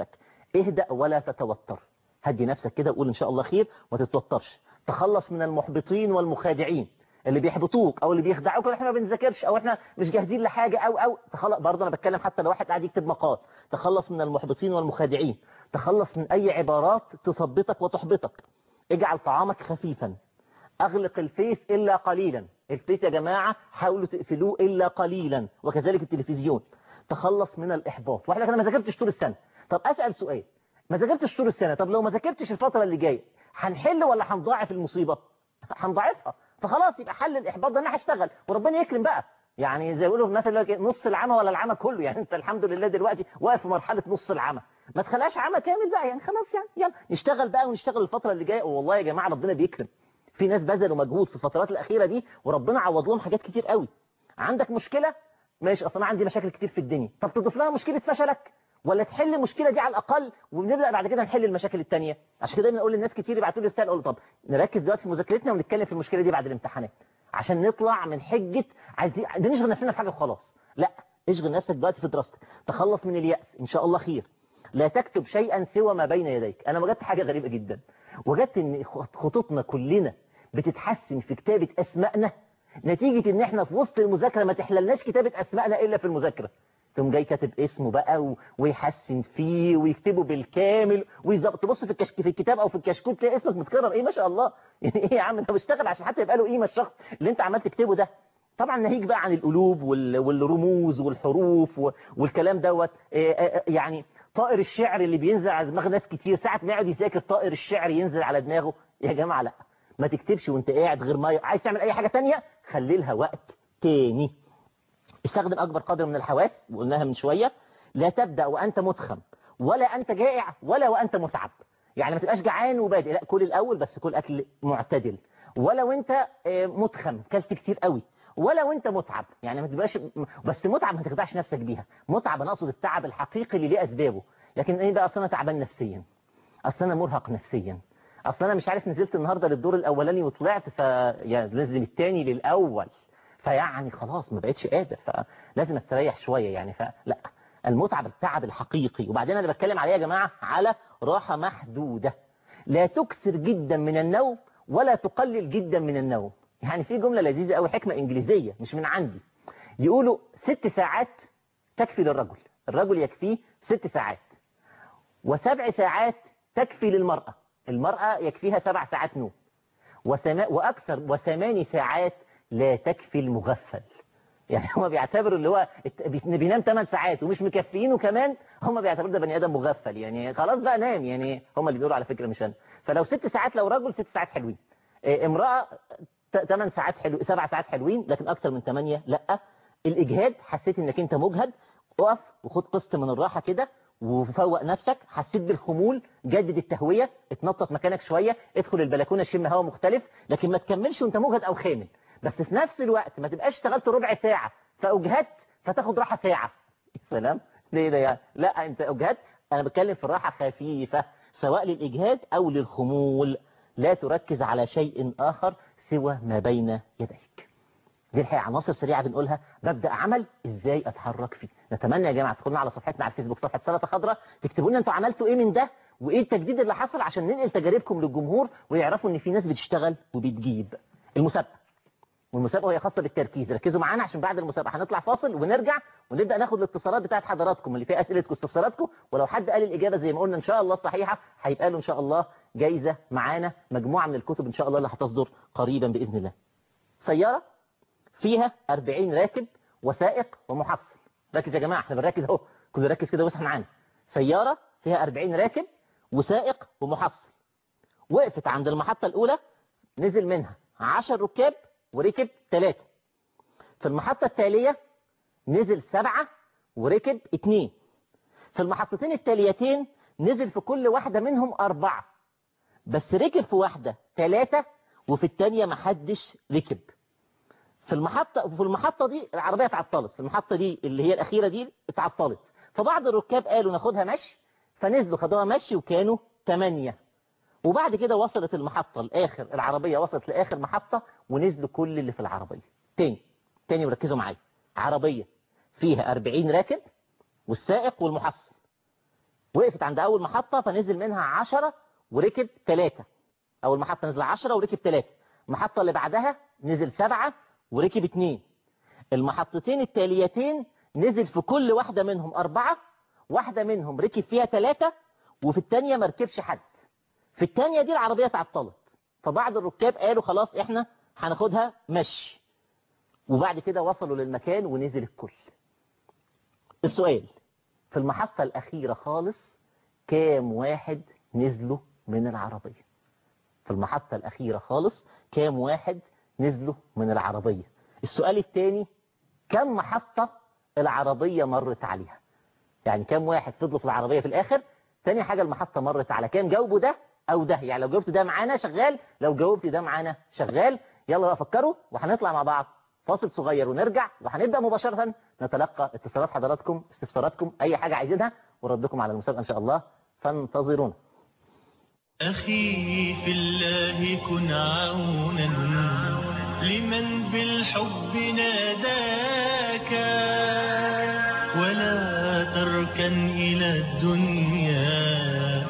اهدأ ولا تتوتر هدي نفسك كده وقول ان شاء الله خير وما تتوترش تخلص من المحبطين والمخادعين اللي بيحبطوك او اللي بيخدعوك او احنا ما بنذاكرش او احنا مش جاهزين لحاجه او او تخلص برضه انا بتكلم حتى لو واحد قاعد يكتب مقال تخلص من المحبطين والمخادعين تخلص من اي عبارات تثبطك وتحبطك اجعل طعامك خفيفا اغلق الفيس الا قليلا الفيس يا جماعه حاولوا تقفلوه الا قليلا وكذلك التلفزيون تخلص من الاحباط واحد انا ما ذاكرتش طول السنه طب اسال سؤال ما ذاكرتش طول السنه طب لو ما ذاكرتش الفتره اللي جايه هنحل ولا هنضاعف المصيبه هنضاعفها فخلاص يبقى حل الاحباط ده انا هشتغل وربنا يكرم بقى يعني زي بيقولوا الناس اللي نص العمى ولا العمى كله يعني انت الحمد لله دلوقتي واقف في مرحله نص العمى ما تخليهاش عمى كامل بقى يعني خلاص يعني يلا نشتغل بقى ونشتغل الفتره اللي جايه والله يا جماعه ربنا بيكرم في ناس بذلوا مجهود في الفترات الاخيره دي وربنا عوض لهم حاجات كتير قوي عندك مشكله ماشي اصلا عندي مشاكل كتير في الدنيا طب تضيف لها مشكله فشلك ولا تحل المشكله دي على الاقل ونبدا بعد كده نحل المشاكل الثانيه عشان كده دايما اقول للناس كتير يبعتوا لي رساله اقول طب نركز دلوقتي في مذاكرتنا ونتكلم في المشكله دي بعد الامتحانات عشان نطلع من حجه عايزين نشغل نفسنا في حاجه وخلاص لا اشغل نفسك دلوقتي في دراستك تخلص من الياس ان شاء الله خير لا تكتب شيئا سوى ما بين يديك انا وجدت حاجه غريبه جدا وجدت ان خطوطنا كلنا بتتحسن في كتابه اسمائنا نتيجه ان احنا في وسط المذاكره ما تحللناش كتابه اسمائنا الا في المذاكره ثم جاي كاتب اسمه بقى و... ويحسن فيه ويكتبه بالكامل ويظبط تبص في الكشك في الكتاب او في الكشكول تلاقي اسمك متكرر ايه ما شاء الله يعني ايه يا عم انت بتشتغل عشان حتى يبقى له قيمه الشخص اللي انت عمال تكتبه ده طبعا ناهيك بقى عن القلوب وال... والرموز والحروف و... والكلام دوت إيه يعني طائر الشعر اللي بينزل على دماغ ناس كتير ساعه ما يقعد يذاكر طائر الشعر ينزل على دماغه يا جماعه لا ما تكتبش وانت قاعد غير ما عايز تعمل اي حاجه تانية خلي لها وقت تاني استخدم أكبر قدر من الحواس وقلناها من شوية لا تبدأ وأنت متخم ولا أنت جائع ولا وأنت متعب يعني ما تبقاش جعان وبادئ لا كل الأول بس كل أكل معتدل ولا وأنت متخم كلت كتير قوي ولا وانت متعب يعني ما تبقاش بس متعب ما تخدعش نفسك بيها متعب انا اقصد التعب الحقيقي اللي ليه اسبابه لكن ايه بقى اصل انا تعبان نفسيا اصل انا مرهق نفسيا اصل انا مش عارف نزلت النهارده للدور الاولاني وطلعت ف يعني لازم الثاني للاول فيعني خلاص ما بقتش قادر فلازم استريح شوية يعني فلا المتعب التعب الحقيقي وبعدين انا بتكلم عليه يا جماعة على راحة محدودة لا تكثر جدا من النوم ولا تقلل جدا من النوم يعني في جملة لذيذة قوي حكمة انجليزية مش من عندي يقولوا ست ساعات تكفي للرجل الرجل يكفيه ست ساعات وسبع ساعات تكفي للمرأة المرأة يكفيها سبع ساعات نوم وسما وأكثر وثماني ساعات لا تكفي المغفل يعني هم بيعتبروا اللي هو بينام 8 ساعات ومش مكفيينه كمان هم بيعتبروا ده بني ادم مغفل يعني خلاص بقى نام يعني هم اللي بيقولوا على فكره مش انا فلو ست ساعات لو رجل ست ساعات حلوين امراه 8 ساعات حلو 7 ساعات حلوين لكن اكتر من 8 لا الاجهاد حسيت انك انت مجهد اقف وخد قسط من الراحه كده وفوق نفسك حسيت بالخمول جدد التهويه اتنطط مكانك شويه ادخل البلكونه شم هواء مختلف لكن ما تكملش وانت مجهد او خامل بس في نفس الوقت ما تبقاش اشتغلت ربع ساعة فأجهدت فتاخد راحة ساعة السلام ليه ده يعني لا انت أجهدت أنا بتكلم في راحة خفيفة سواء للإجهاد أو للخمول لا تركز على شيء آخر سوى ما بين يديك دي الحقيقة عناصر سريعة بنقولها ببدأ عمل ازاي اتحرك فيه نتمنى يا جماعة تدخلنا على صفحتنا على الفيسبوك صفحة سلطة خضراء تكتبوا لنا انتوا عملتوا ايه من ده وايه التجديد اللي حصل عشان ننقل تجاربكم للجمهور ويعرفوا ان في ناس بتشتغل وبتجيب المسابقة والمسابقة هي خاصة بالتركيز ركزوا معانا عشان بعد المسابقة هنطلع فاصل ونرجع ونبدأ ناخد الاتصالات بتاعت حضراتكم اللي فيها أسئلتكم واستفساراتكم ولو حد قال الإجابة زي ما قلنا إن شاء الله الصحيحة هيبقى له إن شاء الله جايزة معانا مجموعة من الكتب إن شاء الله اللي هتصدر قريبا بإذن الله سيارة فيها 40 راكب وسائق ومحصل ركز يا جماعة احنا بنركز اهو كله ركز كده واصحى معانا سيارة فيها 40 راكب وسائق ومحصل وقفت عند المحطة الأولى نزل منها 10 ركاب وركب ثلاثة في المحطة التالية نزل سبعة وركب اتنين في المحطتين التاليتين نزل في كل واحدة منهم أربعة بس ركب في واحدة ثلاثة وفي التانية محدش ركب في المحطة في المحطة دي العربية اتعطلت في المحطة دي اللي هي الأخيرة دي اتعطلت فبعض الركاب قالوا ناخدها مشي فنزلوا خدوها مشي وكانوا ثمانية وبعد كده وصلت المحطة الآخر العربية وصلت لآخر محطة ونزلوا كل اللي في العربية تاني تاني وركزوا معايا عربية فيها 40 راكب والسائق والمحصل وقفت عند اول محطة فنزل منها عشرة وركب ثلاثة اول محطة نزل عشرة وركب ثلاثة المحطة اللي بعدها نزل سبعة وركب اتنين المحطتين التاليتين نزل في كل واحدة منهم أربعة واحدة منهم ركب فيها ثلاثة وفي الثانية ما ركبش حد في الثانية دي العربية تعطلت فبعض الركاب قالوا خلاص احنا هناخدها مشي وبعد كده وصلوا للمكان ونزل الكل السؤال في المحطة الأخيرة خالص كام واحد نزلوا من العربية في المحطة الأخيرة خالص كام واحد نزلوا من العربية السؤال الثاني كم محطة العربية مرت عليها يعني كم واحد فضلوا في العربية في الآخر تاني حاجة المحطة مرت على كام جاوبوا ده أو ده يعني لو جاوبت ده معانا شغال لو جاوبت ده معانا شغال يلا بقى فكروا وهنطلع مع بعض فاصل صغير ونرجع وهنبدأ مباشرة نتلقى اتصالات حضراتكم استفساراتكم أي حاجة عايزينها وردكم على المسابقة إن شاء الله فانتظرونا أخي في الله كن عونا لمن بالحب ناداك ولا تركن إلى الدنيا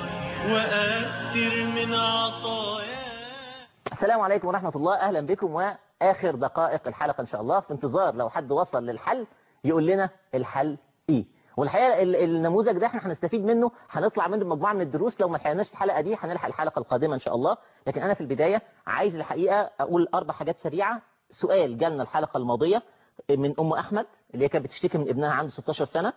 وأكثر من عطايا السلام عليكم ورحمة الله أهلا بكم وآخر دقائق الحلقة إن شاء الله في انتظار لو حد وصل للحل يقول لنا الحل إيه والحقيقة ال- النموذج ده احنا هنستفيد منه هنطلع منه بمجموعة من الدروس لو ما لحقناش الحلقة دي هنلحق الحلقة القادمة إن شاء الله لكن أنا في البداية عايز الحقيقة أقول أربع حاجات سريعة سؤال جالنا الحلقة الماضية من أم أحمد اللي هي كانت بتشتكي من ابنها عنده 16 سنة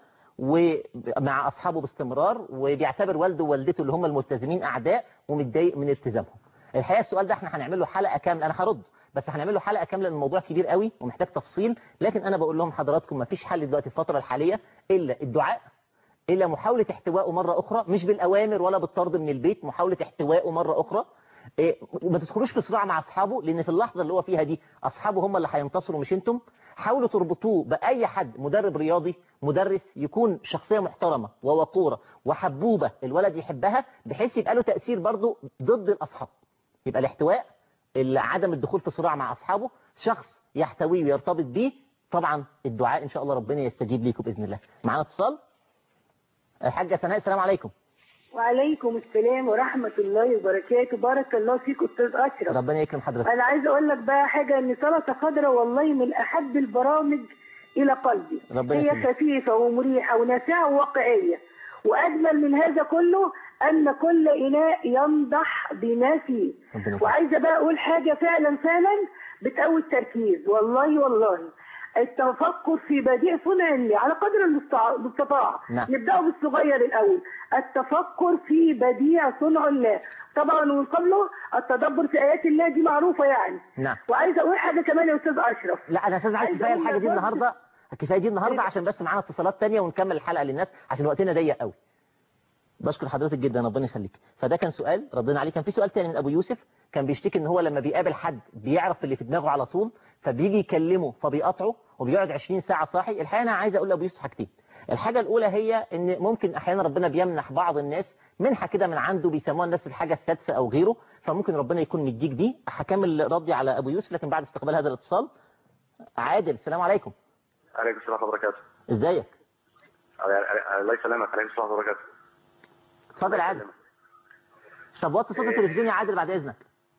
ومع أصحابه باستمرار وبيعتبر والده ووالدته اللي هم الملتزمين أعداء ومتضايق من التزامهم الحقيقة السؤال ده احنا هنعمل له حلقة كاملة أنا هرد بس هنعمل له حلقة كاملة لأن الموضوع كبير قوي ومحتاج تفصيل لكن أنا بقول لهم حضراتكم ما فيش حل دلوقتي في الفترة الحالية إلا الدعاء إلا محاولة احتوائه مرة أخرى مش بالأوامر ولا بالطرد من البيت محاولة احتوائه مرة أخرى إيه، ما تدخلوش في صراع مع أصحابه لأن في اللحظة اللي هو فيها دي أصحابه هم اللي هينتصروا مش أنتم حاولوا تربطوه بأي حد مدرب رياضي مدرس يكون شخصية محترمة ووقورة وحبوبة الولد يحبها بحيث يبقى له تأثير برضه ضد الأصحاب يبقى الاحتواء ال- عدم الدخول في صراع مع أصحابه شخص يحتويه ويرتبط بيه طبعا الدعاء إن شاء الله ربنا يستجيب ليكم بإذن الله معنا اتصال الحاجة سناء السلام عليكم وعليكم السلام ورحمة الله وبركاته بارك الله فيك أستاذ أشرف ربنا يكرم حضرتك أنا عايزة أقول لك بقى حاجة إن سلطة خضراء والله من أحب البرامج إلى قلبي ربنا هي يخليك. خفيفة ومريحة ونافعة وواقعية وأجمل من هذا كله أن كل إناء ينضح بما فيه ربنا يخليك. وعايزة بقى أقول حاجة فعلا فعلا بتقوي التركيز والله والله التفكر في بديع صنع الله على قدر المستع- المستطاع نعم. نبدأ بالصغير الأول التفكر في بديع صنع الله طبعا ومن قبله التدبر في آيات الله دي معروفة يعني نعم وعايزة أقول حاجة كمان يا أستاذ أشرف لا انا استاذ عايز عايزة كفايه أقول الحاجه دي لك النهارده كفايه دي النهارده عشان بس معانا اتصالات تانية ونكمل الحلقه للناس عشان وقتنا ضيق قوي بشكر حضرتك جدا ربنا يخليك فده كان سؤال ردينا عليه كان في سؤال تاني من ابو يوسف كان بيشتكي ان هو لما بيقابل حد بيعرف اللي في دماغه على طول فبيجي يكلمه فبيقاطعه وبيقعد 20 ساعه صاحي الحقيقه انا عايز اقول لابو يوسف حاجتين الحاجه الاولى هي ان ممكن احيانا ربنا بيمنح بعض الناس منحه كده من عنده بيسموها الناس الحاجه السادسه او غيره فممكن ربنا يكون مديك دي هكمل ردي على ابو يوسف لكن بعد استقبال هذا الاتصال عادل السلام عليكم عليكم السلام ورحمة الله وبركاته ازيك الله يسلمك عليكم السلام ورحمة الله وبركاته اتفضل يا عادل طب وطي صوت التلفزيون يا عادل بعد اذنك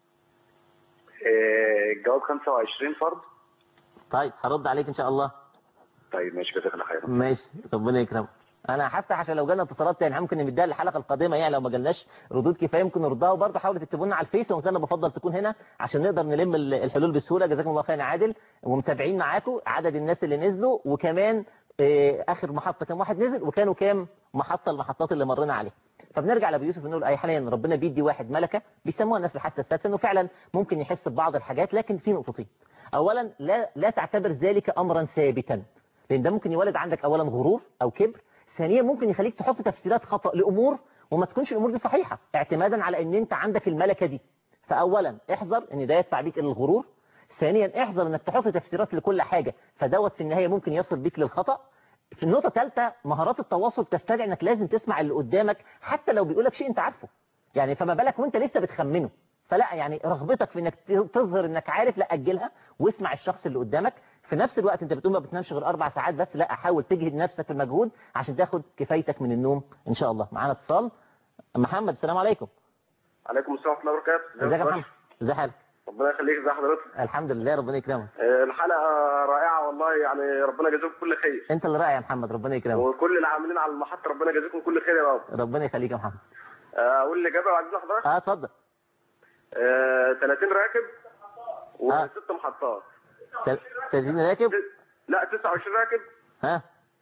إيه، الجواب 25 فرد طيب هرد عليك ان شاء الله طيب ماشي جزاك الله خيرا ماشي ربنا يكرمك انا هفتح عشان لو جالنا اتصالات تاني ممكن نمدها للحلقه القادمه يعني لو ما جالناش ردود كفايه ممكن نردها وبرضه حاولوا تكتبوا لنا على الفيس وقلت انا بفضل تكون هنا عشان نقدر نلم ال- الحلول بسهوله جزاكم الله خير يا عادل ومتابعين معاكم عدد الناس اللي نزلوا وكمان آه، اخر محطه كام واحد نزل وكانوا كام محطه المحطات اللي مرينا عليها فبنرجع لابو يوسف نقول اي حاليا ربنا بيدي واحد ملكه بيسموها الناس الحاسه السادسه انه فعلا ممكن يحس ببعض الحاجات لكن في نقطتين اولا لا لا تعتبر ذلك امرا ثابتا لان ده ممكن يولد عندك اولا غرور او كبر ثانيا ممكن يخليك تحط تفسيرات خطأ لامور وما تكونش الامور دي صحيحه اعتمادا على ان انت عندك الملكه دي فاولا احذر ان ده يدفع بيك الى الغرور ثانيا احذر انك تحط تفسيرات لكل حاجه فدوت في النهايه ممكن يصل بيك للخطأ في النقطه الثالثه مهارات التواصل تستدعي انك لازم تسمع اللي قدامك حتى لو بيقول لك شيء انت عارفه يعني فما بالك وانت لسه بتخمنه فلا يعني رغبتك في انك تظهر انك عارف لا اجلها واسمع الشخص اللي قدامك في نفس الوقت انت بتقول ما بتنامش غير اربع ساعات بس لا حاول تجهد نفسك في المجهود عشان تاخد كفايتك من النوم ان شاء الله معانا اتصال محمد السلام عليكم عليكم السلام ورحمه الله وبركاته ازيك يا محمد ازي حالك ربنا يخليك ازي حضرتك الحمد لله ربنا يكرمك آه، الحلقه رائعه والله يعني ربنا يجازيكم كل خير انت اللي رائع يا محمد ربنا يكرمك وكل العاملين على المحطه ربنا يجازيكم كل خير يا رب ربنا يخليك يا محمد آه، اقول الاجابه بعد اذن حضرتك اه اتفضل آه، 30 راكب آه. وست محطات تل- 30 راكب لا 29 راكب ها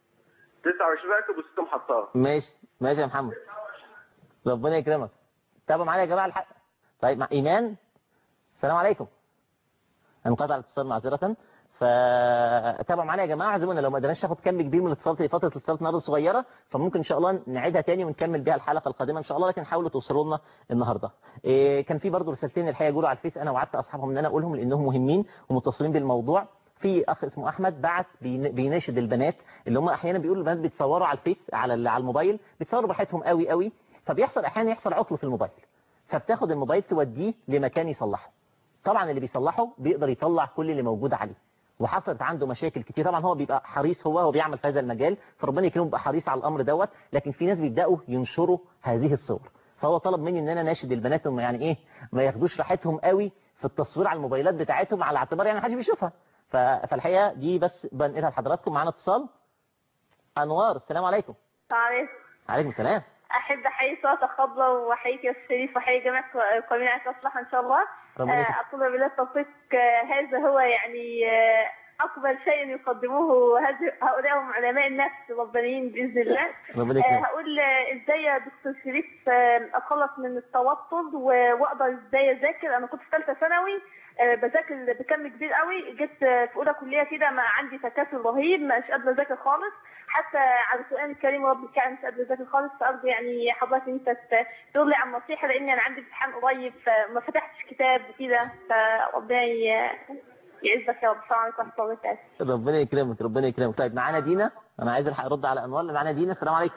29 راكب وست محطات ماشي ماشي يا محمد ربنا يكرمك تابعوا معايا يا جماعه الحق طيب مع ايمان السلام عليكم انقطع الاتصال معذره فتابعوا معانا يا جماعه اعذرونا لو ما قدرناش ناخد كم كبير من الاتصالات في فتره الاتصالات النهارده صغيره فممكن ان شاء الله نعيدها تاني ونكمل بيها الحلقه القادمه ان شاء الله لكن حاولوا توصلوا لنا النهارده إيه كان في برضه رسالتين الحقيقه جولوا على الفيس انا وعدت اصحابهم ان انا اقولهم لانهم مهمين ومتصلين بالموضوع في اخ اسمه احمد بعت بين- بيناشد البنات اللي هم احيانا بيقولوا البنات بيتصوروا على الفيس على ال- على الموبايل بيتصوروا براحتهم قوي قوي فبيحصل احيانا يحصل عطل في الموبايل فبتاخد الموبايل توديه لمكان يصلحه طبعا اللي بيصلحه بيقدر يطلع كل اللي موجود عليه وحصلت عنده مشاكل كتير طبعا هو بيبقى حريص هو هو بيعمل في هذا المجال فربنا يكرمه بيبقى حريص على الامر دوت لكن في ناس بيبداوا ينشروا هذه الصور فهو طلب مني ان انا ناشد البنات انه يعني ايه ما ياخدوش راحتهم قوي في التصوير على الموبايلات بتاعتهم على اعتبار يعني محدش بيشوفها ف- فالحقيقه دي بس بنقلها لحضراتكم معانا اتصال انوار السلام عليكم عليكم عليكم السلام أحب أحيي صوت خضرة وأحييك يا الشريف وأحيي جميع قومين على الأصلح إن شاء الله ربنا يكرمك. آه، أطلب بالله التوفيق آه، هذا هو يعني آه، أقبل شيء يقدموه هذه- هؤلاء هم علماء النفس الربانيين بإذن الله ربنا آه، يكرمك. هقول آه، ازاي يا دكتور شريف آه، اتخلص من التوتر و- واقدر ازاي اذاكر انا كنت في ثالثه ثانوي آه، بذاكر بكم كبير قوي جيت آه، في اولى كليه كده ما عندي تكاسل رهيب مش قادره اذاكر خالص حتى على القران الكريم رب الكعبه مش قادره اذاكر خالص فارجو يعني حضرتك انت ت- تقول لي عن نصيحه لان انا عندي امتحان قريب فما فتحتش كتاب كده فربنا ي- يعزك يا رب السلام عليكم ورحمه الله وبركاته ربنا يكرمك ربنا يكرمك طيب معانا دينا انا عايز الحق ارد على انوار اللي معانا دينا السلام عليكم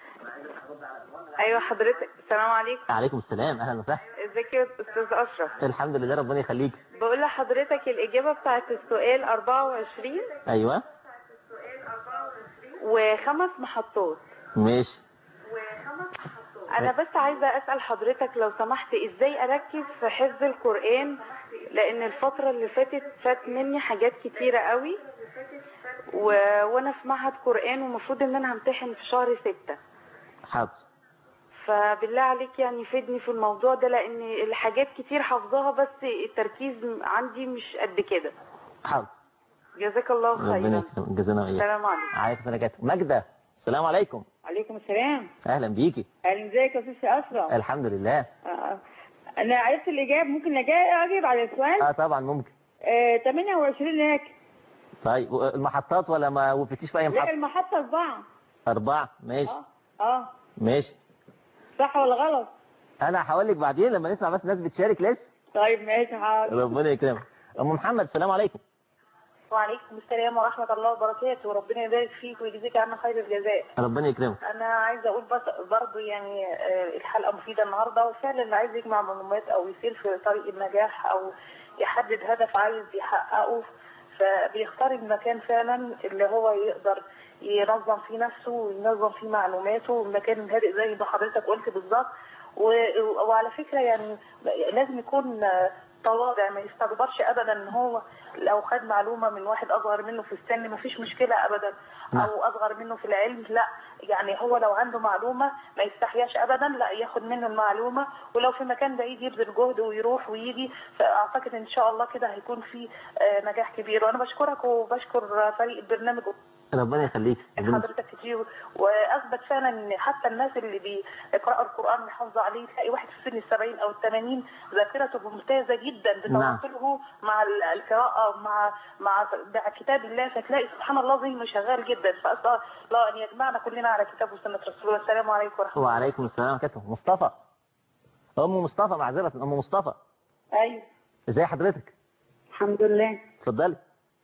ايوه حضرتك السلام عليكم عليكم السلام اهم وسهلا ازيك يا استاذ اشرف الحمد لله ربنا يخليك بقول لحضرتك الاجابه بتاعت السؤال 24 ايوه وخمس محطات ماشي انا بس عايزه اسال حضرتك لو سمحت ازاي اركز في حفظ القران لان الفتره اللي فاتت فات مني حاجات كتيره قوي و... وانا في معهد قران ومفروض ان انا همتحن في شهر ستة حاضر فبالله عليك يعني فيدني في الموضوع ده لان الحاجات كتير حافظاها بس التركيز عندي مش قد كده حاضر جزاك الله ربنا خيرا يكرمك جزانا واياك السلام عليكم عليكم السلام عليكم ماجدة السلام عليكم عليكم السلام اهلا بيكي اهلا ازيك يا استاذ اشرف الحمد لله آه. انا عرفت الاجابه ممكن أجا- اجيب على السؤال اه طبعا ممكن آه 28 هناك طيب المحطات ولا ما وفتيش في اي لا محطة المحطه اربعه اربعة ماشي اه ماشي صح ولا غلط انا هقول لك بعدين لما نسمع بس ناس بتشارك لسه طيب ماشي حاضر ربنا يكرمك ام محمد السلام عليكم وعليكم السلام ورحمة الله وبركاته وربنا يبارك فيك ويجزيك عنا خير الجزاء ربنا يكرمك أنا عايزة أقول بس برضه يعني آه، الحلقة مفيدة النهاردة وفعلا اللي عايز يجمع معلومات أو يسير في طريق النجاح أو يحدد هدف عايز يحققه فبيختار المكان فعلا اللي هو يقدر ينظم فيه نفسه وينظم فيه معلوماته المكان الهادئ زي ما حضرتك قلت بالظبط و- وعلى فكرة يعني لازم يكون آه، تواضع ما يستكبرش ابدا ان هو لو خد معلومه من واحد اصغر منه في السن ما فيش مشكله ابدا او اصغر منه في العلم لا يعني هو لو عنده معلومه ما يستحياش ابدا لا ياخد منه المعلومه ولو في مكان بعيد يبذل جهد ويروح ويجي فاعتقد ان شاء الله كده هيكون في آه، نجاح كبير وانا بشكرك وبشكر فريق البرنامج ربنا يخليك ربنا حضرتك كتير واثبت فعلا ان حتى الناس اللي بيقراوا القران ويحافظوا عليه تلاقي واحد في سن السبعين او الثمانين ذاكرته ممتازه جدا نعم. بتواصله مع ال- القراءه مع مع مع كتاب الله فتلاقي سبحان الله ذهنه شغال جدا فاسال الله ان يجمعنا كلنا على كتاب وسنه رسول الله السلام عليكم ورحمه الله وعليكم السلام ورحمة الله مصطفى ام مصطفى معذرة ام مصطفى ايوه ازي حضرتك الحمد لله اتفضلي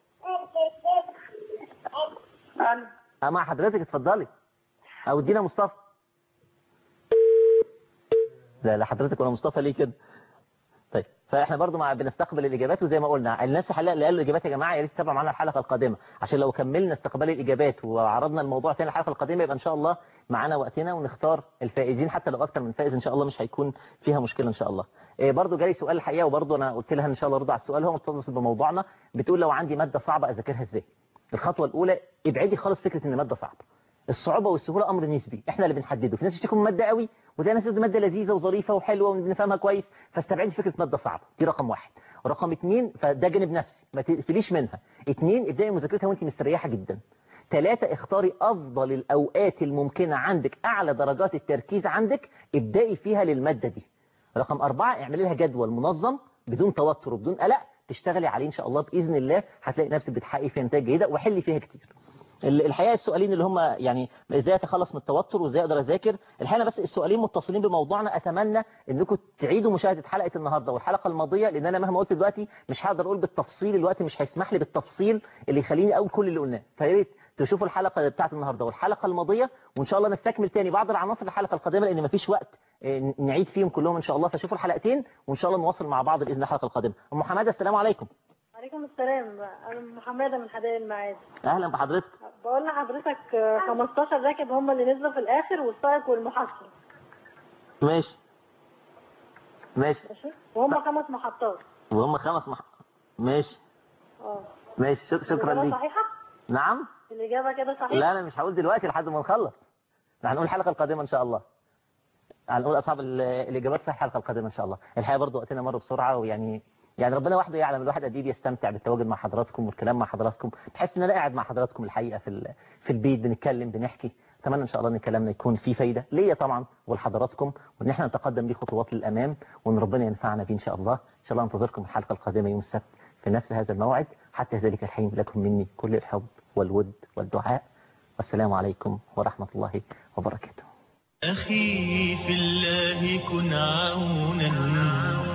انا اه مع حضرتك اتفضلي او ادينا مصطفى لا لا حضرتك ولا مصطفى ليه كده طيب فاحنا برضو مع بنستقبل الاجابات وزي ما قلنا الناس اللي قالوا الاجابات يا جماعه يا ريت تتابعوا معانا الحلقه القادمه عشان لو كملنا استقبال الاجابات وعرضنا الموضوع تاني الحلقه القادمه يبقى ان شاء الله معانا وقتنا ونختار الفائزين حتى لو اكتر من فائز ان شاء الله مش هيكون فيها مشكله ان شاء الله إيه برضو جالي سؤال الحقيقه وبرضو انا قلت لها ان شاء الله ارد على السؤال هو متصل بموضوعنا بتقول لو عندي ماده صعبه اذاكرها ازاي الخطوه الاولى ابعدي خالص فكره ان ماده صعبه الصعوبة والسهولة أمر نسبي احنا اللي بنحدده في ناس يشتكوا من مادة قوي وفي ناس يقولوا مادة لذيذة وظريفة وحلوة وبنفهمها كويس فاستبعدي فكرة مادة صعبة دي رقم واحد رقم اتنين فده جانب نفسي ما تقفليش منها اتنين ابدأي مذاكرتها وانت مستريحة جدا ثلاثة اختاري أفضل الأوقات الممكنة عندك أعلى درجات التركيز عندك ابدأي فيها للمادة دي رقم أربعة اعملي لها جدول منظم بدون توتر وبدون قلق تشتغلي عليه إن شاء الله بإذن الله هتلاقي نفسك بتحققي فيها نتائج جيدة وحلي فيها كتير الحقيقه السؤالين اللي هم يعني ازاي اتخلص من التوتر وازاي اقدر اذاكر الحقيقه بس السؤالين متصلين بموضوعنا اتمنى انكم تعيدوا مشاهده حلقه النهارده والحلقه الماضيه لان انا مهما قلت دلوقتي مش هقدر اقول بالتفصيل الوقت مش هيسمح لي بالتفصيل اللي يخليني اقول كل اللي قلناه فيا ريت تشوفوا الحلقه بتاعت النهارده والحلقه الماضيه وان شاء الله نستكمل تاني بعض العناصر الحلقه القادمه لان مفيش وقت نعيد فيهم كلهم ان شاء الله فشوفوا الحلقتين وان شاء الله نواصل مع بعض باذن الله الحلقه القادمه ام حماده السلام عليكم عليكم السلام انا محمده من حدائق المعادي اهلا بحضرتك بقول لحضرتك 15 راكب هم اللي نزلوا في الاخر والسائق والمحصل ماشي ماشي ماشي وهم خمس محطات وهم خمس مح... ماشي اه ماشي شك- شكرا الإجابة ليك صحيحه نعم الاجابه كده صحيحه لا انا مش هقول دلوقتي لحد ما نخلص احنا هنقول الحلقه القادمه ان شاء الله هنقول اصحاب ال- الاجابات صح الحلقه القادمه ان شاء الله الحقيقه برضو وقتنا مر بسرعه ويعني يعني ربنا وحده يعلم الواحد قد ايه بيستمتع بالتواجد مع حضراتكم والكلام مع حضراتكم بحس ان انا قاعد مع حضراتكم الحقيقه في ال- في البيت بنتكلم بنحكي اتمنى ان شاء الله ان كلامنا يكون فيه فايده ليا طبعا ولحضراتكم وان احنا نتقدم بيه خطوات للامام وان ربنا ينفعنا بيه ان شاء الله ان شاء الله انتظركم الحلقه القادمه يوم السبت في نفس هذا الموعد حتى ذلك الحين لكم مني كل الحب والود والدعاء والسلام عليكم ورحمه الله وبركاته أخي في الله كن عونا